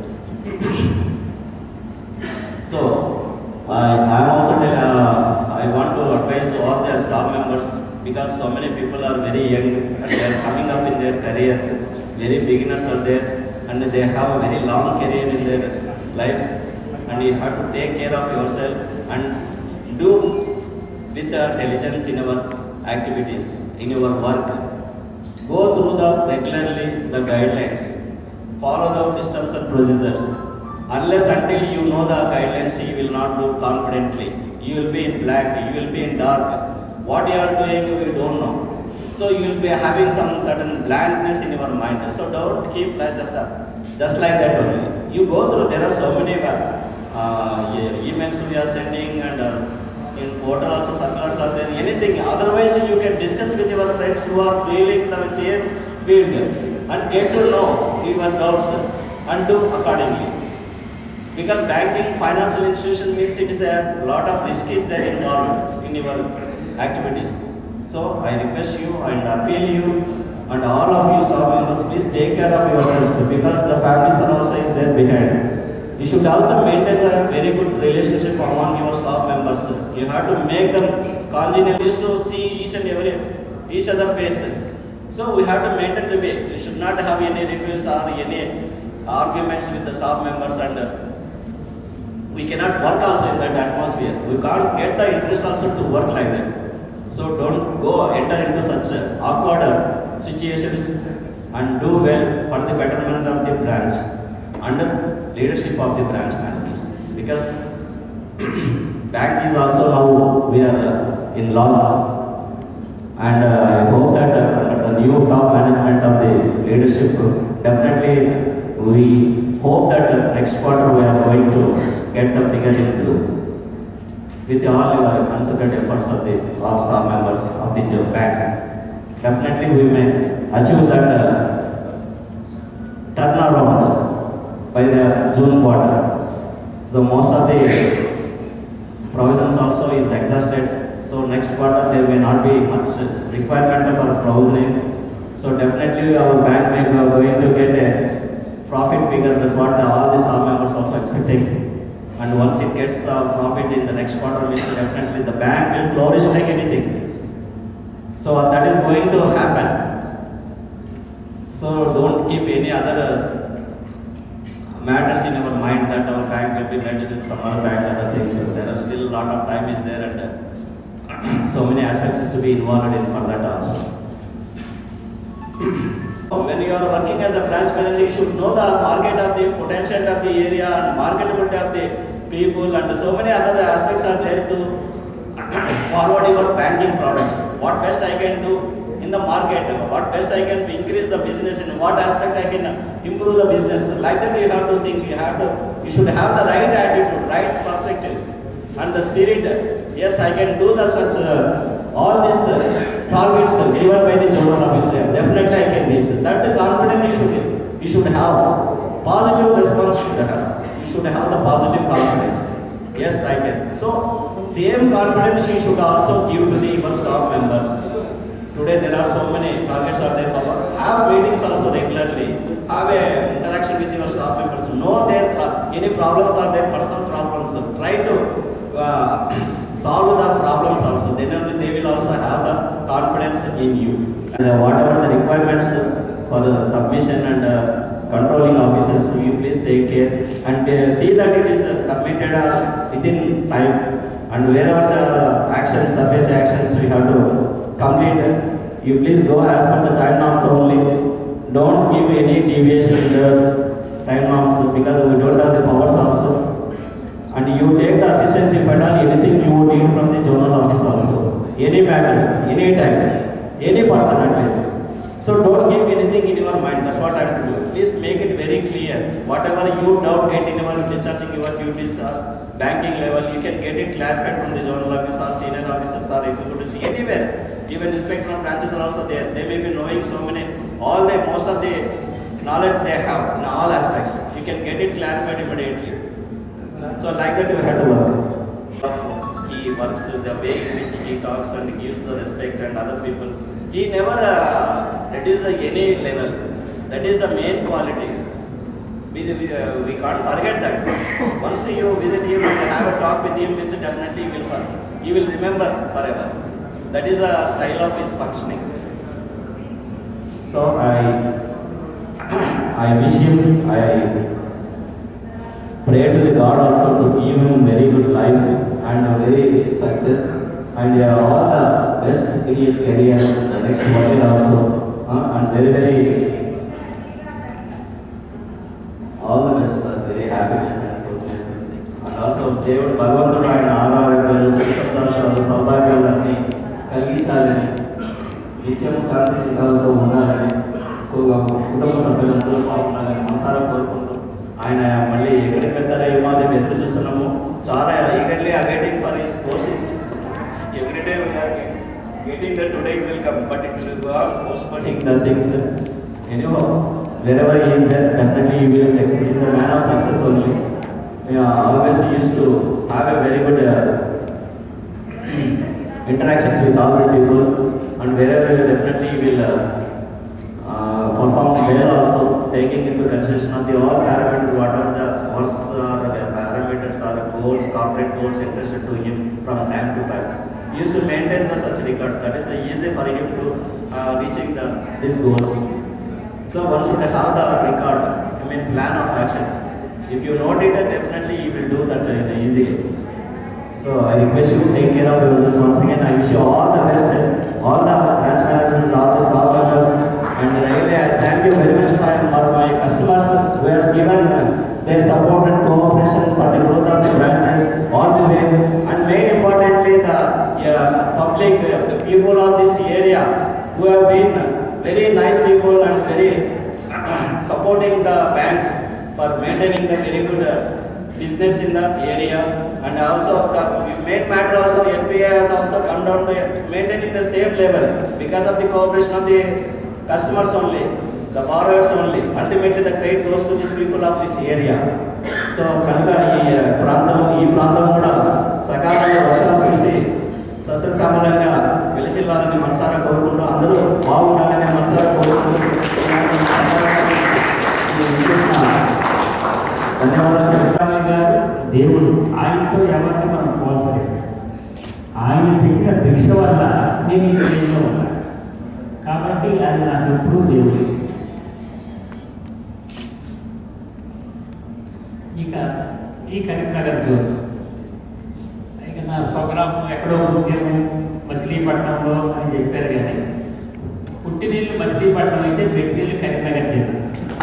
So I am also tell, uh, I want to advise all the staff members because so many people are very young and they are coming up in their career. Very beginners are there and they have a very long career in their lives and you have to take care of yourself and do with the diligence in our activities, in your work. Go through the regularly the guidelines. Follow the systems and procedures. Unless until you know the guidelines, you will not do confidently. You will be in black, you will be in dark. What you are doing, you don't know. So you will be having some certain blankness in your mind. So don't keep like just, just like that only. You go through, there are so many uh, e- emails we are sending and uh, in portal also circulars are there, anything. Otherwise you can discuss with your friends who are dealing the same field and get to know your doubts and do accordingly. Because banking, financial institution means it is a lot of risk is there involved in your activities. So I request you and appeal you and all of you staff members, please take care of yourselves because the families are also is there behind. You should also maintain a very good relationship among your staff members. You have to make them congenial. You used to see each and every each other faces. So we have to maintain to be. You should not have any refills or any arguments with the staff members and uh, we cannot work also in that atmosphere. We can't get the interest also to work like that. So don't go enter into such uh, awkward uh, situations and do well for the betterment of the branch under leadership of the branch managers. Because bank is also now we are uh, in loss and uh, I hope that uh, under the new top management of the leadership definitely we hope that uh, next quarter we are going to get the figure in blue with all your concerted efforts of the all staff members of the jo- bank. Definitely we may achieve that uh, turnaround by the June quarter. The most of the provisions also is exhausted. So next quarter there may not be much requirement for provisioning. So definitely our bank may go going to get a profit figure. That's what all the staff members also expecting. And once it gets the profit in the next quarter, means definitely the bank will flourish like anything. So that is going to happen. So don't keep any other uh, matters in your mind that our bank will be merged with some other bank, other things. So there are still a lot of time is there and uh, so many aspects is to be involved in for that also. When you are working as a branch manager, you should know the market of the potential of the area and marketability of the people and so many other aspects are there to forward your banking products. What best I can do in the market, what best I can increase the business, in what aspect I can improve the business. Like that you have to think, you have to, you should have the right attitude, right perspective and the spirit. Yes, I can do the such, uh, all these uh, targets uh, given by the journal officer. Definitely I can reach. That confidence you should, you should have. Positive response should have. You should have the positive confidence. Yes, I can. So, same confidence you should also give to the your staff members. Today there are so many targets are there, Papa. Have meetings also regularly. Have a interaction with your staff members. Know their pro- any problems are their personal problems. Try to uh, solve the problems also. Then only they will also have the confidence in you. And uh, whatever the requirements for uh, submission and uh, controlling officers, you please take care and uh, see that it is uh, submitted uh, within time. And wherever the actions, surface actions we have to complete, you please go as per the time norms only. Don't give any deviation in the time norms because we don't have the powers also. And you take the assistance if at all anything you need from the zonal office also. Any matter, any time, any person at least. So don't keep anything in your mind. That's what I have to do. Please make it very clear. Whatever you doubt get in your discharging your duties or banking level, you can get it clarified from the zonal office or senior officers or executives anywhere. Even inspector of branches are also there. They may be knowing so many, all the most of the knowledge they have in all aspects. You can get it clarified immediately. So like that you have to work. He works with the way in which he talks and gives the respect and other people. He never uh, reduces any level. That is the main quality. We, we, uh, we can't forget that. Once you visit him and have a talk with him, it's definitely you will, for, you will remember forever. That is a style of his functioning. So I, I wish him, I pray to the God also to give him very good life and a very success and uh, all the best in his career, the next one year also, uh, and very very all the best sir, very happiness and goodness. And also దేవుడు భగవంతుడు ఆయన ఆరోగ్యాలు సుఖ సంతోషాలు సౌభాగ్యాలన్నీ కలిగించాలని నిత్యము శాంతి సుఖాలతో ఉండాలని కు- కుటుంబ సభ్యులందరూ బాగుండాలని మనసారా కోరుకుంటూ ఆయన మళ్ళీ ఎక్కడికి వెళ్తారో ఏమో అదే ఎదురు చూస్తున్నాము చాలా eagerly awaiting for his postings every day we are getting the today it will come but it will go on postponing the things anyhow wherever he is there, definitely he will succeed. He is a man of success only. Yeah, always he used to have a very good uh, interactions with all the people and wherever definitely he will uh, uh, perform well also taking into consideration of the all parameters whatever the works or the parameters or goals corporate goals interested to him from time to time he used to maintain the such record that is uh, easy for him to uh, reaching the these goals so one should have the record i mean plan of action if you note it definitely you will do that uh, easily so I request you to take care of yourselves once again. I wish you all the best, all the branch managers and all the staff members. And really, I thank you very much for for my customers who has given their support and cooperation for the growth of the branches all the way. And main importantly, the uh, public, uh, the people of this area who have been very nice people and very supporting the banks for maintaining the very good uh, business in the area and also the main matter also NPA has also come down to maintaining the same level because of the cooperation of the customers only, the borrowers only. Ultimately the credit goes to these people of this area. So కనుక ఈ uh, ప్రాంతం ఈ ప్రాంతం కూడా సకాలంలో వర్షాలు కురిసి సస్యశ్యామలంగా వెలిసిల్లాలని మనసారా కోరుకుంటూ అందరూ బాగుండాలని మనసారా కోరుకుంటూ ఈ విశేషణ ధన్యవాదాలు రామయ్య గారు దేవుడు ఆయనతో ఎవరిని మనం పోల్చలేదు ఆయన పెట్టిన భిక్ష వల్ల నేను ఈ శరీరంలో ఉన్నాను కాబట్టి అది నాకు ఎప్పుడూ దేవుడు ఇక ఈ కరీంనగర్ జోన్ ఇక నా స్వగ్రామం ఎక్కడో ఉద్యమం మచిలీపట్నంలో అని చెప్పారు కానీ పుట్టినీళ్ళు మచిలీపట్నం అయితే పెట్టినీళ్ళు కరీంనగర్ జిల్లా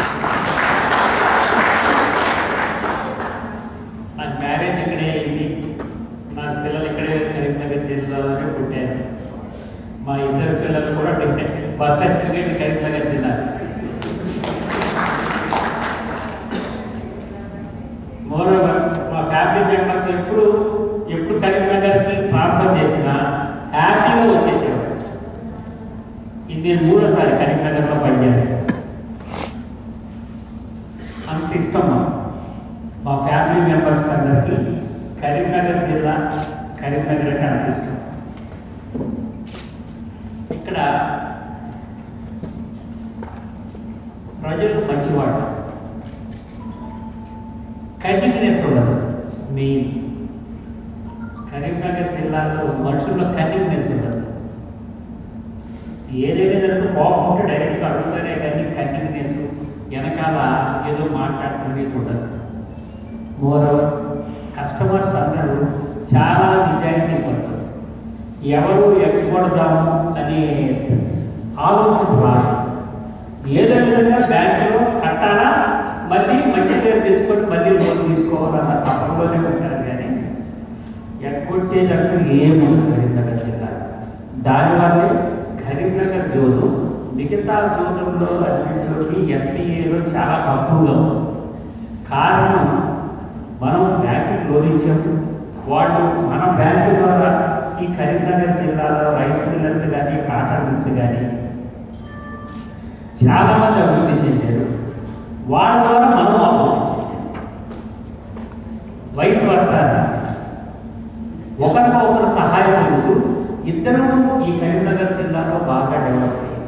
నాకు మ్యారేజ్ ఇక్కడే అయింది నా పిల్లలు ఇక్కడే కరీంనగర్ జిల్లాలోనే పుట్టారు మా ఇద్దరు పిల్లలు కూడా బస్ సర్టిఫికేట్ కరీంనగర్ జిల్లా మోరోవర్ మా ఫ్యామిలీ మెంబర్స్ ఎప్పుడు ఎప్పుడు కరీంనగర్కి ట్రాన్స్ఫర్ చేసినా హ్యాపీగా వచ్చేసేవారు ఇది నేను మూడోసారి కరీంనగర్లో పనిచేస్తాను అంత ఇష్టం మాకు. మా ఫ్యామిలీ మెంబర్స్ అందరికీ కరీంనగర్ జిల్లా కరీంనగర్ అంటే అంత ఇష్టం ఇక్కడ ప్రజలకు మంచివాడు కన్నింగ్నెస్ ఉండదు మెయిన్ కరీంనగర్ జిల్లాలో మనుషుల్లో కన్నింగ్నెస్ ఉండదు ఏదైనా దాంట్లో కోపం ఉంటే డైరెక్ట్గా అడుగుతారే కానీ కన్నింగ్నెస్ వెనకాల ఏదో మాట్లాడుతుంది ఉండదు మోరవర్ కస్టమర్స్ అందరూ చాలా నిజాయితీ పడతారు ఎవరు ఎక్కకూడదాము అనే ఆలోచన రాదు ఏదో విధంగా బ్యాంకులో కట్టాలా మళ్ళీ మంచి పేరు తెచ్చుకొని మళ్ళీ లోన్ తీసుకోవాలన్న తప్పలోనే ఉంటారు కానీ ఎక్కొట్టేదంటూ ఏముంది కరీంనగర్ జిల్లా దానివల్లే కరీంనగర్ జోను మిగతా జోనుల్లో అన్నింటిలోకి ఎన్పిఏలో చాలా తక్కువగా ఉంది కారణం మనం బ్యాంకుకి లోన్ ఇచ్చాము వాళ్ళు మన బ్యాంకు ద్వారా ఈ కరీంనగర్ జిల్లాలో రైస్ మిల్లర్స్ కానీ కాటన్ మిల్స్ కానీ చాలామంది అభివృద్ధి చెందారు వాళ్ళ ద్వారా మనం అభివృద్ధి చెందాం వయసు వర్షాన్ని ఒకరికొకరు సహాయం పొందుతూ ఇద్దరు ఈ కరీంనగర్ జిల్లాలో బాగా డెవలప్ అయ్యారు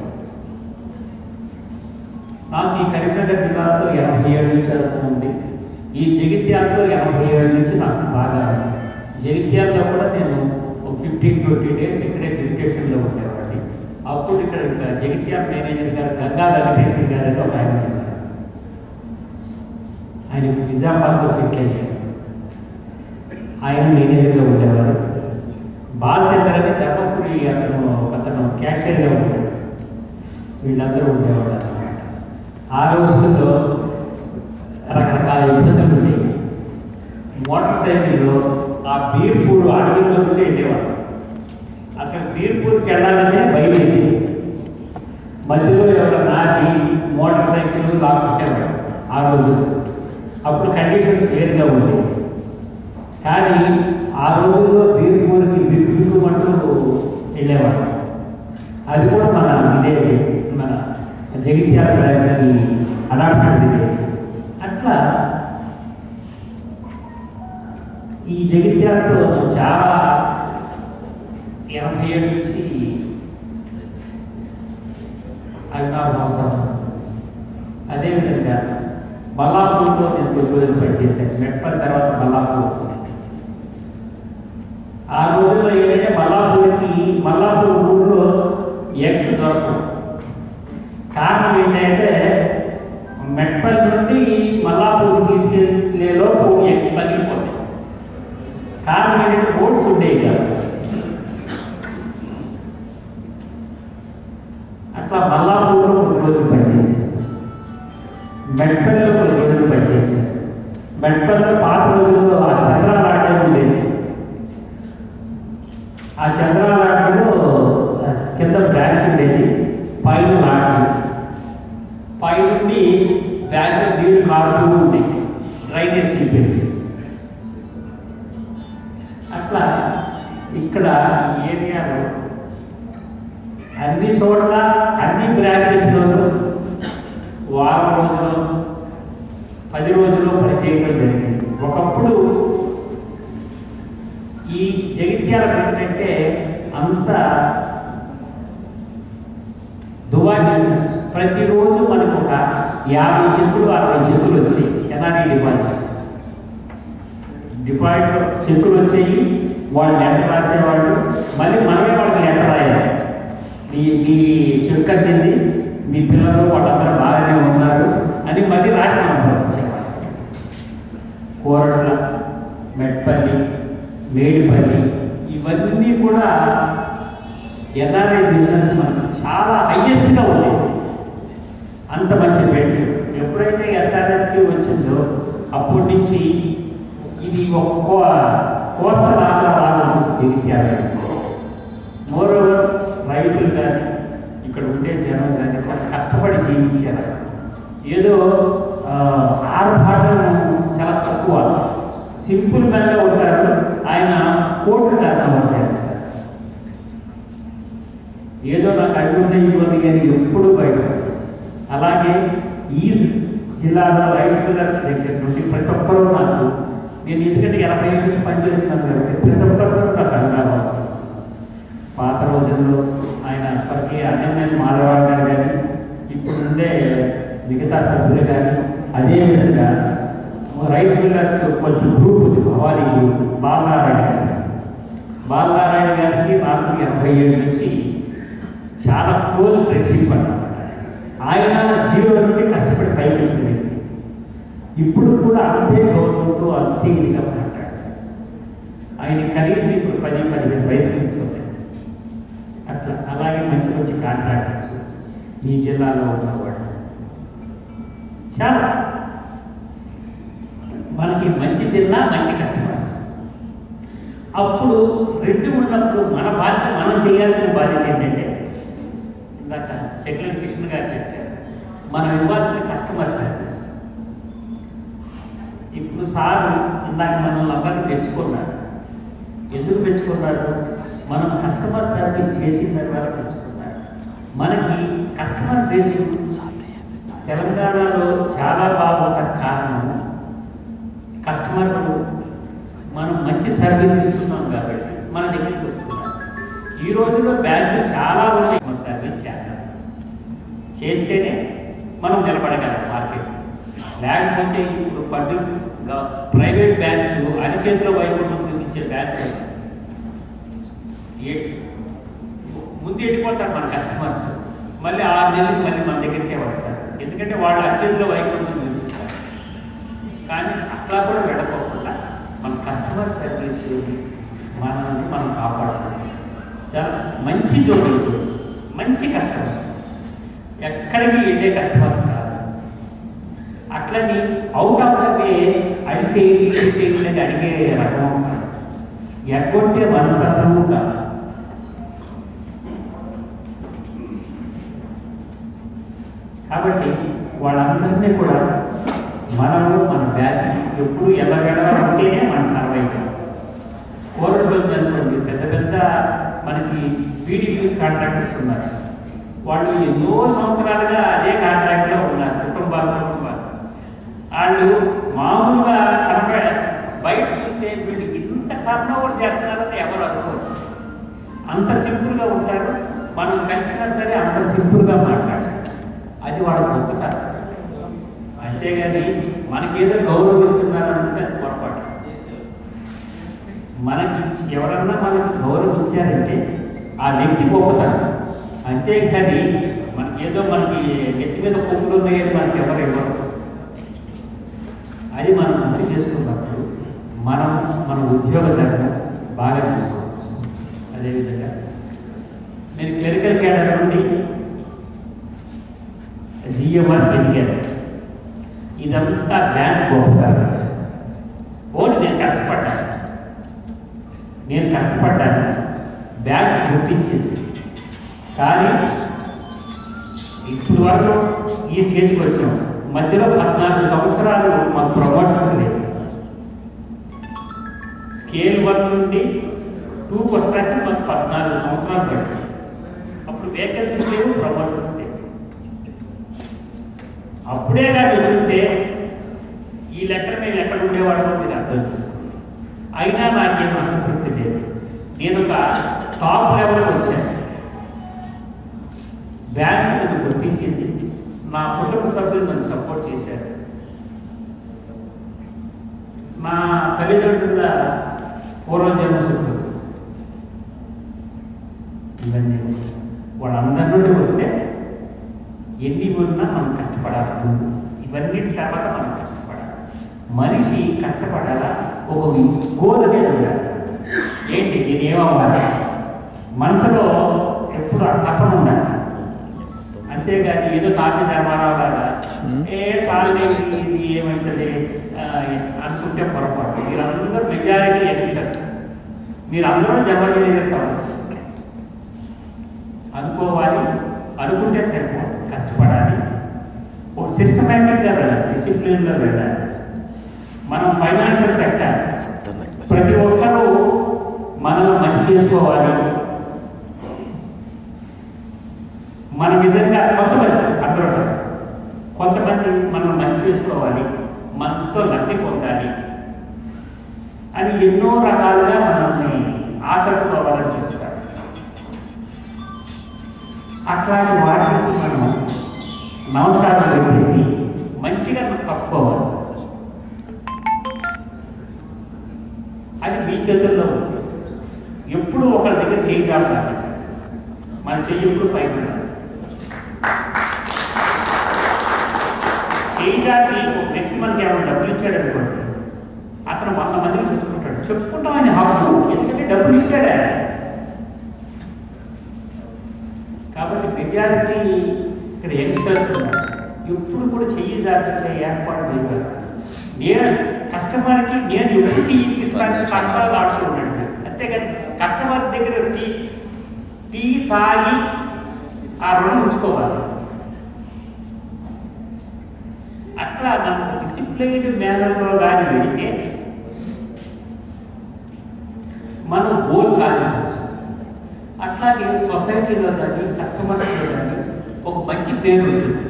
నాకు ఈ కరీంనగర్ జిల్లాలో ఎనభై ఏడు నుంచి అనుభవం ఉంది ఈ జగిత్యాలతో ఎనభై ఏడు నుంచి నాకు బాగా జగిత్యాలలో కూడా నేను ఒక ఫిఫ్టీన్ ట్వంటీ డేస్ ఇక్కడే లిమిటేషన్లో ఉండేవాడిని అప్పుడు ఇక్కడ ఇంకా జగిత్యాల మేనేజర్ గారు గంగా వెంకటేశ్వర గారు అని ఒక ఆయన ఉన్నారు. ఆయన నిజామాబాద్లో సెటిల్ అయ్యారు ఆయన మేనేజర్గా ఉండేవారు బాలచంద్ర అని ధర్మపురి అతను అతను క్యాషియర్గా ఉండేవాడు వీళ్ళందరూ ఉండేవాడు అన్నమాట ఆ రోజుల్లో రకరకాల ఇబ్బందులు ఉండేవి మోటార్ సైకిల్లో ఆ బీర్పూర్ అడవిలో నుండి వెళ్ళేవాడు అసలు బీర్పూర్కి వెళ్ళాలంటే బయలుదేరి మధ్యలో ఎవరైనా నాటి మోటార్ సైకిల్ లాక్కుంటేవాడు ఆ రోజు అప్పుడు కండిషన్స్ వేరుగా ఉండేవి కానీ ఆ రోజుల్లో బీర్పూర్కి బిక్కు బిక్కుమంటూ వెళ్ళేవాడు అది కూడా మన ఇదే మన జగిత్యాల బ్రాంచ్కి అడాప్టెడ్ విలేజ్ అట్లా ఈ జగిత్యాలలో చాలా ఎనభై ఏడు నుంచి అవినాభాసం అదేవిధంగా బల్లాపూర్లో నేను కొద్ది రోజులు పనిచేశాను మెట్పల్ తర్వాత బల్లాపూర్ ఆ రోజుల్లో ఏంటంటే మల్లాపూర్కి మల్లాపూర్ ఊళ్ళో ఎగ్స్ దొరకవు కారణం ఏంటంటే మెట్పల్ నుండి మల్లాపూర్ తీసుకెళ్ళేలోపు ఎగ్స్ పగిలిపోతాయి కారణం ఏంటంటే బోట్స్ ఉండేవి కాదు అట్లా మల్లాపూర్లో కొన్ని రోజులు పనిచేశాను మెట్పల్లో కొన్ని రోజులు పనిచేశాను మెట్పల్లో పాత రోజుల్లో ఆ చంద్రాలు ఆడే ఉండేది ఆ చంద్రాలాట్లో కింద బ్రాంచ్ ఉండేది పైన లాడ్జ్ పైనుండి బ్యాగ్ నీళ్లు కారుతూ ఉండేది డ్రైనేజ్ సీపేజ్ అట్లా ఇక్కడ ఈ ఏరియాలో అన్ని చోట్ల అన్ని బ్రాంచెస్లోనూ వారం రోజులు పది రోజులు పనిచేయడం జరిగింది ఒకప్పుడు ఈ జగిత్యాల ఏంటంటే అంత దుబాయ్ బిజినెస్ ప్రతిరోజు మనకు ఒక యాభై చెక్కులు అరవై చెక్కులు వచ్చాయి ఎన్ఆర్ఈ డిపాజిట్స్ డిపాజిట్ చెక్కులు వచ్చాయి వాళ్ళు లెటర్ రాసేవాళ్ళు మళ్ళీ మనమే వాళ్ళకి లెటర్ రాయాలి మీ మీ చెక్ అందింది మీ పిల్లలు వాళ్ళందరూ బాగానే ఉన్నారు అని మళ్ళీ రాసి మనం పంపించేవాళ్ళు కోరట్ల మెట్పల్లి మేడిపల్లి ఇవన్నీ కూడా ఎన్ఆర్ఐ బిజినెస్ మనకు చాలా హైయెస్ట్గా ఉండేది అంత మంచి బెడ్ ఎప్పుడైతే ఎస్ఆర్ఎస్పి వచ్చిందో అప్పటి నుంచి ఇది ఒక కో- కోస్టల్ ఆంధ్ర భాగం జగిత్యాల మోరోవర్ రైతులు కానీ ఇక్కడ ఉండే జనం కానీ చాలా కష్టపడి జీవించారు ఏదో ఆ, ఆర్భాటం చాలా తక్కువ సింపుల్ మ్యాన్గా ఉంటారు ఆయన కోట్లు చేద్దామని చేస్తారు ఏదో నాకు అడుగున్న ఇవ్వండి అని ఎప్పుడు బయట అలాగే ఈ జిల్లాలో రైస్ మిల్లర్స్ దగ్గర నుండి ప్రతి ఒక్కరూ నాకు నేను ఎందుకంటే ఎనభై ఏళ్ళ నుంచి పనిచేస్తున్నాను కాబట్టి ప్రతి ఒక్కరితో నాకు అనుభవం పాత రోజుల్లో ఆయన స్వర్గీయ అన్నమయ్య మాధవరావు గారు కానీ ఇప్పుడు ఉండే మిగతా సభ్యులు కానీ అదేవిధంగా రైస్ మిల్లర్స్ కొంచెం గ్రూప్ ఉంది భవానీ గ్రూప్ బాలనారాయణ గారు బాలనారాయణ గారికి నాకు ఎనభై ఏడు నుంచి చాలా క్లోజ్ ఫ్రెండ్షిప్ అన్నమాట ఆయన జీరో నుండి కష్టపడి పైకి వచ్చిన వ్యక్తి ఇప్పుడు కూడా అంతే గౌరవంతో అంతే ఇదిగా మాట్లాడారు ఆయన కనీసం ఇప్పుడు పది పదిహేను రైస్ మిల్స్ ఉన్నాయి అట్లా అలాగే మంచి మంచి కాంట్రాక్టర్స్ ఈ జిల్లాలో ఉన్నవాడు చాలా మనకి మంచి జిల్లా మంచి కస్టమర్స్ అప్పుడు రెండు ఉన్నప్పుడు మన బాధ్యత మనం చేయాల్సిన బాధ్యత ఏంటంటే ఇందాక చెక్లం కృష్ణ గారు చెప్పారు మనం ఇవ్వాల్సిన కస్టమర్ సర్వీస్ ఇప్పుడు సార్ ఇందాక మనల్ని అందరినీ పెంచుకున్నారు ఎందుకు పెంచుకున్నారు మనం కస్టమర్ సర్వీస్ చేసిన తర్వాత పెంచుకున్నారు మనకి కస్టమర్ బేస్ తెలంగాణలో చాలా బాగుంట కారణం కస్టమర్ మనం మంచి సర్వీస్ ఇస్తున్నాం కాబట్టి మన దగ్గరికి వస్తున్నారు ఈ రోజుల్లో బ్యాంకులు చాలా మంది కస్టమర్ సర్వీస్ చేస్తారు చేస్తేనే మనం నిలబడగలం మార్కెట్ లేకపోతే ఇప్పుడు పబ్లిక్ ప్రైవేట్ బ్యాంక్స్ అరచేతిలో వైకుంఠం చూపించే బ్యాంక్స్ ఏ- ముందు ఎడిపోతారు మన కస్టమర్స్ మళ్ళీ ఆరు నెలలకు మళ్ళీ మన దగ్గరికే వస్తారు ఎందుకంటే వాళ్ళు అరచేతిలో వైకుంఠం చూపిస్తారు కానీ అట్లా కూడా వెళ్ళకోకుండా మన కస్టమర్ సర్వీస్ మనల్ని మనం కాపాడుకోవాలి చాలా మంచి చోటు మంచి కస్టమర్స్ ఎక్కడికి వెళ్ళే కస్టమర్స్ కాదు అట్లని అవుట్ ఆఫ్ ద వే అది చేయండి ఇది చేయండి అని అడిగే రకం కాదు ఎక్కొట్టే మనస్తత్వము కాదు కాబట్టి వాళ్ళందరినీ కూడా మనము మన బ్యాచ్ ఎప్పుడు ఎల్లగడవాలంటేనే మన సర్వైవ్ కోరట్లో అనుకోండి పెద్ద పెద్ద మనకి బీడీపీస్ కాంట్రాక్టర్స్ ఉన్నారు వాళ్ళు ఎన్నో సంవత్సరాలుగా అదే కాంట్రాక్ట్లో ఉన్నారు కుటుంబాలు కుటుంబాలు వాళ్ళు మామూలుగా కనుక బయట చూస్తే వీళ్ళు ఇంత టర్న్ ఓవర్ చేస్తున్నారని ఎవరు అనుకోరు అంత సింపుల్గా ఉంటారు మనం కలిసినా సరే అంత సింపుల్గా మాట్లాడతారు అది వాళ్ళ గొప్పతనం అంతేగాని మనకేదో గౌరవిస్తున్నారంటే అది పొరపాటు మనకి ఎవరన్నా మనకు గౌరవం ఇచ్చారంటే ఆ వ్యక్తి గొప్పతనం అంతేగాని మనకేదో మనకి నెత్తి మీద కొమ్ములు ఉన్నాయని మనకి ఎవరు ఇవ్వరు అది మనం గుర్తు చేసుకున్నప్పుడు మనం మన ఉద్యోగ ధర్మం బాగా తీసుకోవచ్చు అదేవిధంగా నేను క్లరికల్ క్యాడర్ నుండి జిఎంఆర్ ఎదిగాను ఇదంతా బ్యాంక్ గొప్పతనం ఓన్లీ నేను కష్టపడ్డాను నేను కష్టపడ్డాను బ్యాంక్ గుర్తించింది కానీ ఇప్పుడు వరకు ఈ స్టేజ్కి వచ్చాం మధ్యలో పద్నాలుగు సంవత్సరాలు మాకు ప్రమోషన్స్ లేవు స్కేల్ వన్ నుండి టూకి వస్తానికి మాకు పద్నాలుగు సంవత్సరాలు పట్టింది అప్పుడు వేకెన్సీస్ లేవు ప్రమోషన్స్ లేవు అప్పుడే కానీ వచ్చుంటే ఈ లెక్కన మేము ఎక్కడ ఉండేవాడో మీరు అర్థం చేసుకోండి అయినా నాకేం అసంతృప్తి లేదు నేను ఒక టాప్ లెవెల్కి వచ్చాను బ్యాంక్ నన్ను గుర్తించింది నా కుటుంబ సభ్యులు నన్ను సపోర్ట్ చేశారు నా తల్లిదండ్రుల పూర్వజన్మ సుఖులు ఇవన్నీ వాళ్ళందరి నుండి వస్తే ఎన్ని ఉన్నా మనం కష్టపడాలి ముందు ఇవన్నిటి తర్వాత మనం కష్టపడాలి మనిషి కష్టపడాలా ఒక గోల్ అనేది ఉండాలి ఏంటి నేను ఏమవ్వాలి మనసులో ఎప్పుడు ఆ తపన ఉండాలి అంతేగాని ఏదో తాటి ధర్మారావు లాగా ఏ చాలు ఇది ఏమవుతుంది ఆ, అనుకుంటే పొరపాటు మీరందరూ మెజారిటీ యంగ్స్టర్స్ మీరందరూ జర్మనీ లీడర్స్ అవ్వచ్చు అనుకోవాలి అనుకుంటే సరిపోదు కష్టపడాలి ఒక సిస్టమేటిక్గా వెళ్ళాలి డిసిప్లిన్లో వెళ్ళాలి మనం ఫైనాన్షియల్ సెక్టర్ ప్రతి ఒక్కరూ మనల్ని మంచి చేసుకోవాలి మన విధంగా కొంతమంది అందరూ కాదు. కొంతమంది మనం మంచి చేసుకోవాలి మనతో లబ్ధి పొందాలి అని ఎన్నో రకాలుగా మనల్ని ఆకట్టుకోవాలని చూస్తారు అట్లాంటి వాటికి మనం నమస్కారం పెట్టేసి మంచిగా తప్పుకోవాలి అది మీ చేతుల్లో ఉంది ఎప్పుడు ఒకరి దగ్గర చేయి కావాలి మన చెయ్యి ఎప్పుడు పైకి ఉండాలి చేయడానికి ఒక వ్యక్తి మనకి ఏమైనా డబ్బులు ఇచ్చాడు అనుకోండి అతను వంద మందికి చెప్పుకుంటాడు చెప్పుకుంటాం ఆయన హక్కు ఎందుకంటే డబ్బులు ఇచ్చాడు ఆయన కాబట్టి మెజారిటీ ఇక్కడ యంగ్స్టర్స్ ఉన్నారు ఎప్పుడు కూడా చెయ్యి జాగ్రత్త ఏర్పాటు చేయాలి నేను కస్టమర్కి నేను ఎప్పుడు టీ ఇప్పిస్తాను కష్టాలు ఆడుతూ ఉన్నాడు అంతేకాదు కస్టమర్ దగ్గర టీ టీ తాగి ఆ రుణం ఉంచుకోవాలి అట్లా మనం డిసిప్లైన్డ్ మేనర్లో కానీ వెళితే మనం గోల్ సాధించవచ్చు అట్లాగే సొసైటీలో కానీ కస్టమర్స్లో కానీ ఒక మంచి పేరు ఉంటుంది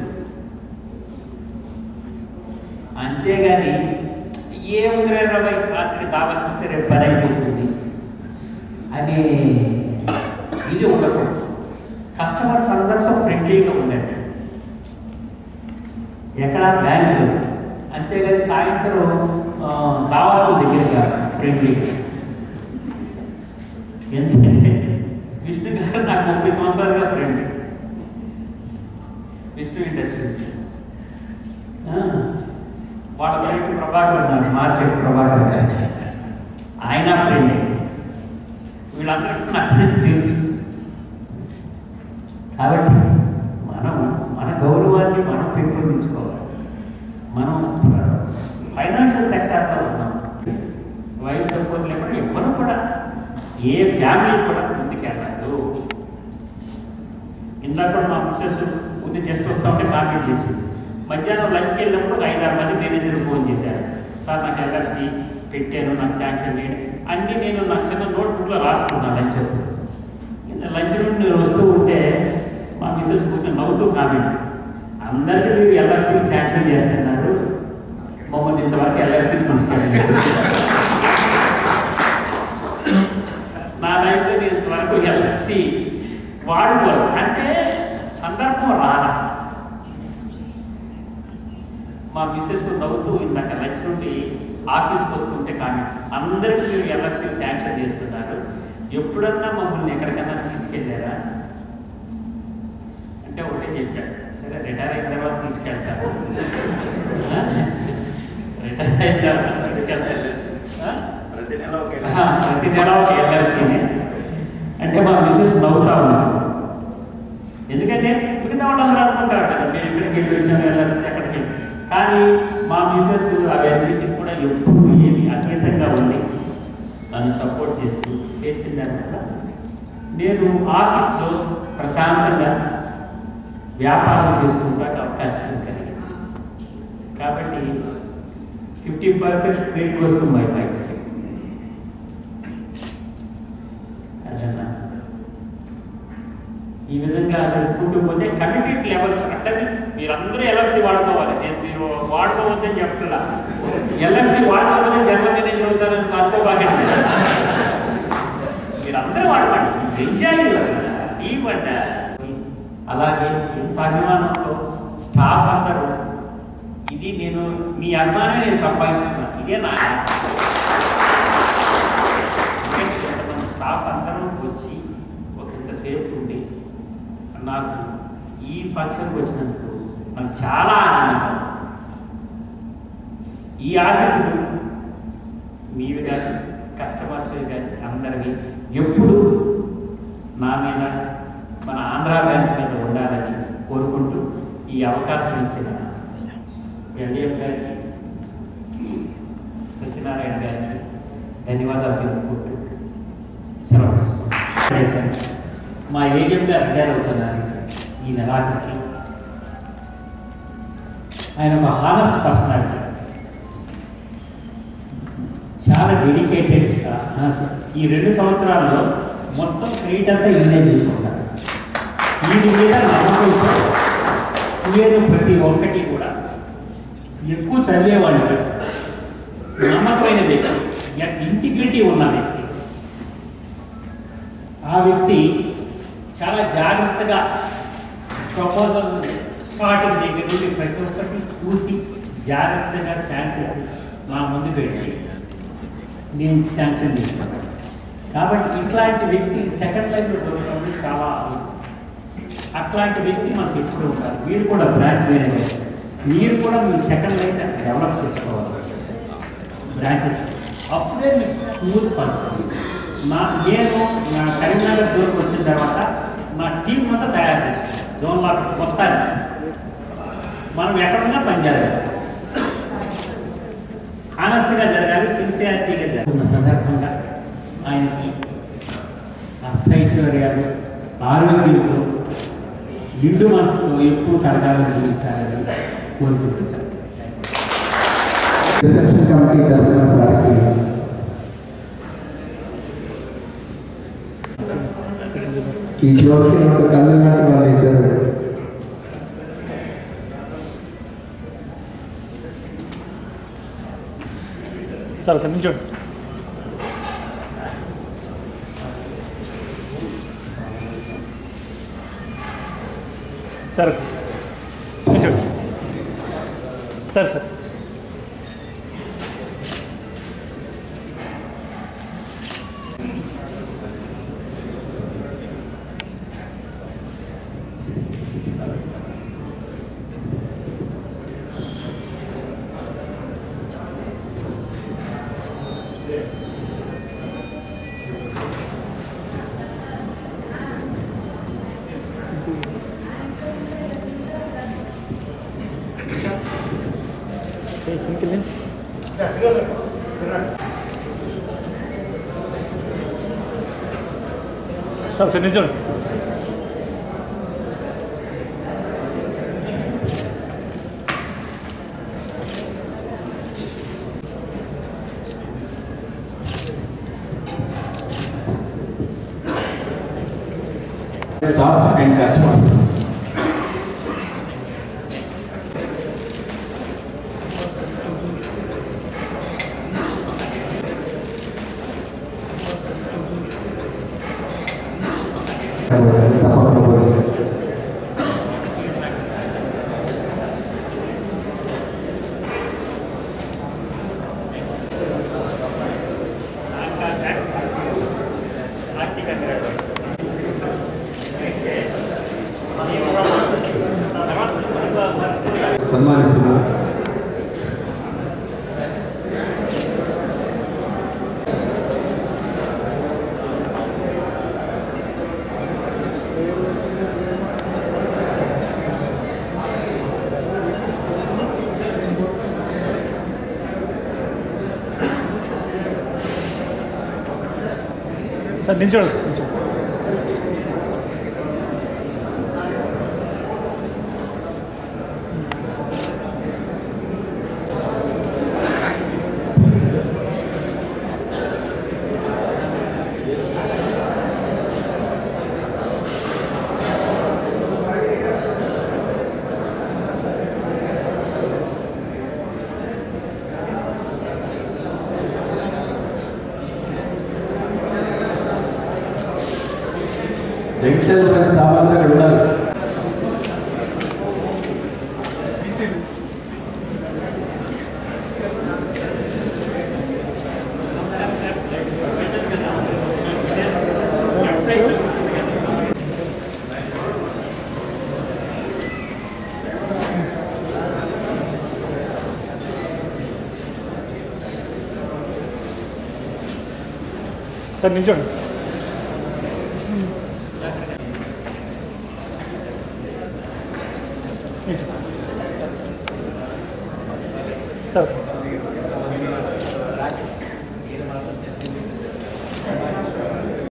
అంతేగాని ఏముందిరే రవై రాత్రికి దావసిస్తే రేపు పని అయిపోతుంది అనే ఇది ఉండకూడదు కస్టమర్స్ అందరితో ఫ్రెండ్లీగా ఉండండి ఎక్కడ బ్యాంకులు అంతేగాని సాయంత్రం ఆ, దావాకు దగ్గరగా ఫ్రెండ్లీగా ఎందుకంటే విష్ణు గారు నాకు ముప్పై సంవత్సరాలుగా ఫ్రెండ్ విష్ణు ఇండస్ట్రీస్ ఆ, వాళ్ళ ఫ్రెండ్ ప్రభాకర్ ఉన్నారు మార్చెట్ ప్రభాకర్ గారు ఆయన ఫ్రెండ్ వీళ్ళందరికీ నాకు నుంచి తెలుసు కాబట్టి మనం మన గౌరవాన్ని మనం పెంపొందించుకోవాలి మనం ఫైనాన్షియల్ సెక్టార్లో ఉన్నాం వైఫ్ సపోర్ట్ లేకుండా ఎవ్వరు కూడా ఏ ఫ్యామిలీ కూడా ముందుకెళ్ళదు ఇందాక మా మిస్సెస్ ముందు జస్ట్ వస్తా ఉంటే కామెంట్ చేసింది మధ్యాహ్నం లంచ్కి వెళ్ళినప్పుడు ఒక ఐదారు మంది మేనేజర్ ఫోన్ చేశారు సార్ నాకు ఎల్ఎఫ్సి పెట్టాను నాకు శాంక్షన్ చేయండి అన్నీ నేను నా చిన్న నోట్బుక్లో రాసుకున్నాను లంచ్ అప్పుడు లంచ్ నుండి నేను వస్తూ ఉంటే మా మిస్సెస్ కొంచెం నవ్వుతూ కామెంట్ అందరికీ మీరు ఎల్ఎఫ్సి శాంక్షన్ చేస్తున్నారు మమ్మల్ని ఇంతవరకు ఎల్ఎఫ్సి తీసుకెళ్ళలేదు నా లైఫ్లో నేను ఇంతవరకు ఎల్ఎఫ్సి వాడుకోరు అంటే సందర్భం రాలా మా మిస్సెస్ నవ్వుతూ ఇందాక లంచ్ నుండి ఆఫీస్కి వస్తుంటే కానీ అందరికీ మీరు ఎల్ఎఫ్సి శాంక్షన్ చేస్తున్నారు ఎప్పుడన్నా మమ్మల్ని ఎక్కడికన్నా తీసుకెళ్ళారా అంటే ఒకటే చెప్పాడు సరే రిటైర్ అయిన తర్వాత తీసుకెళ్తాను రిటైర్ అయిన తర్వాత తీసుకెళ్తాను ఆ? ప్రతి నెల ఒక ఆహా, ప్రతి నెల ఒక ఎల్ఎఫ్సీని అంటే మా మిస్సెస్ నవ్వుతా ఉన్నారు ఎందుకంటే మిగతా వాళ్ళందరూ అనుకుంటారు కదా మేము ఇక్కడికి వెళ్ళి వచ్చాము ఎల్ఎఫ్సీ అక్కడికి వెళ్ళి కానీ మా మిస్సెస్ అవన్నిటికి కూడా ఎప్పుడు ఏమి అతీతంగా ఉంది నన్ను సపోర్ట్ చేస్తూ చేసిన దానివల్ల నేను ఆఫీస్లో ప్రశాంతంగా వ్యాపారం చేసుకుంటానికి అవకాశం కలిగింది కాబట్టి fifty percent credit goes to my wife అదన్నా ఈ విధంగా చెప్పుకుంటూ పోతే కమిటెడ్ లెవెల్స్ అట్లనే మీరందరూ ఎల్ఎఫ్సి వాడుకోవాలి నేను మీరు వాడుకోవద్దని చెప్పట్లా ఎల్ఎఫ్సి వాడుకోవద్దని జనరల్ మేనేజర్ అవుతారని అనుకోబాగండి మీరందరూ వాడుకోండి ఎంజాయ్ ఈ పంట అలాగే ఇంత అభిమానంతో స్టాఫ్ అందరూ ఇది నేను మీ అభిమానం నేను సంపాదించుకున్నా ఇదే నా ఆశ ఎందుకంటే ఇంతమంది స్టాఫ్ అందరూ వచ్చి ఒక ఇంతసేపు ఉండి నాకు ఈ ఫంక్షన్కి వచ్చినందుకు నాకు చాలా ఆనందంగా ఉంది. ఈ ఆశీస్సులు మీవి కానీ కస్టమర్స్ కానీ అందరికీ ఎప్పుడు నా మీద మన ఆంధ్ర బ్యాంక్ మీద ఉండాలని కోరుకుంటూ ఈ అవకాశం ఇచ్చిన ఎల్డిఎఫ్ గారికి సత్యనారాయణ గారికి ధన్యవాదాలు తెలుపుకుంటూ సెలవు తీసుకుంటాను సార్ మా ఏజెంట్ గారు రిటైర్ అవుతున్నారు సార్ ఈ నెలాఖరికి ఆయన ఒక హానెస్ట్ పర్సనాలిటీ చాలా డెడికేటెడ్ ఈ రెండు సంవత్సరాల్లో మొత్తం క్రెడిట్ అంతా ఈయనే తీసుకుంటారు వీటి మీద నమ్మకంతో నేను ప్రతి ఒక్కటి కూడా ఎక్కువ చదివేవాడిని కాదు. నమ్మకమైన వ్యక్తి ఇంటిగ్రిటీ ఉన్న వ్యక్తి ఆ వ్యక్తి చాలా జాగ్రత్తగా ప్రపోజల్ స్పాటింగ్ దగ్గర నుండి ప్రతి ఒక్కటి చూసి జాగ్రత్తగా శాంక్షన్ మా ముందు పెట్టి నేను శాంక్షన్ చేసుకున్నాను కాబట్టి ఇట్లాంటి వ్యక్తి సెకండ్ లైన్లో దొరకడం చాలా అరుదు. అట్లాంటి వ్యక్తి మనకి ఎప్పుడు ఉంటారు మీరు కూడా బ్రాంచ్ మేనేజర్ మీరు కూడా మీ సెకండ్ లైన్ డెవలప్ చేసుకోవాలి బ్రాంచెస్ అప్పుడే మీకు స్మూత్ పడుతుంది నా నేను నా కరీంనగర్ జోన్కి వచ్చిన తర్వాత నా టీం అంతా తయారు చేస్తాను జోన్ ఆఫీస్ మొత్తాన్ని మనం ఎక్కడున్నా పని జరగాలి ఆనెస్ట్గా జరగాలి సిన్సియారిటీగా జరగాలి సందర్భంగా ఆయనకి అష్టైశ్వర్యాలు ఆరోగ్యంతో నిండు మనసుతో ఎప్పుడు కలగాలని జీవించాలని కోరుకుంటున్నాను రిసెప్షన్ కమిటీ తరఫున సార్కి ఈ జోకి ఒక కళ్ళు నాటి వాళ్ళు ఇద్దరు సార్ సార్ నిల్చోండి సార్ నిల్చోండి సార్ సార్ సార్ సార్ నిల్చోండి staff and customers. సన్మానిస్తున్నారు సార్ నిల్చోండి నిల్చోండి వెంకటేశ్వర స్వామి స్టాఫ్ అంతా ఇక్కడ ఉన్నారు సార్ నిల్చోండి నిల్చోండి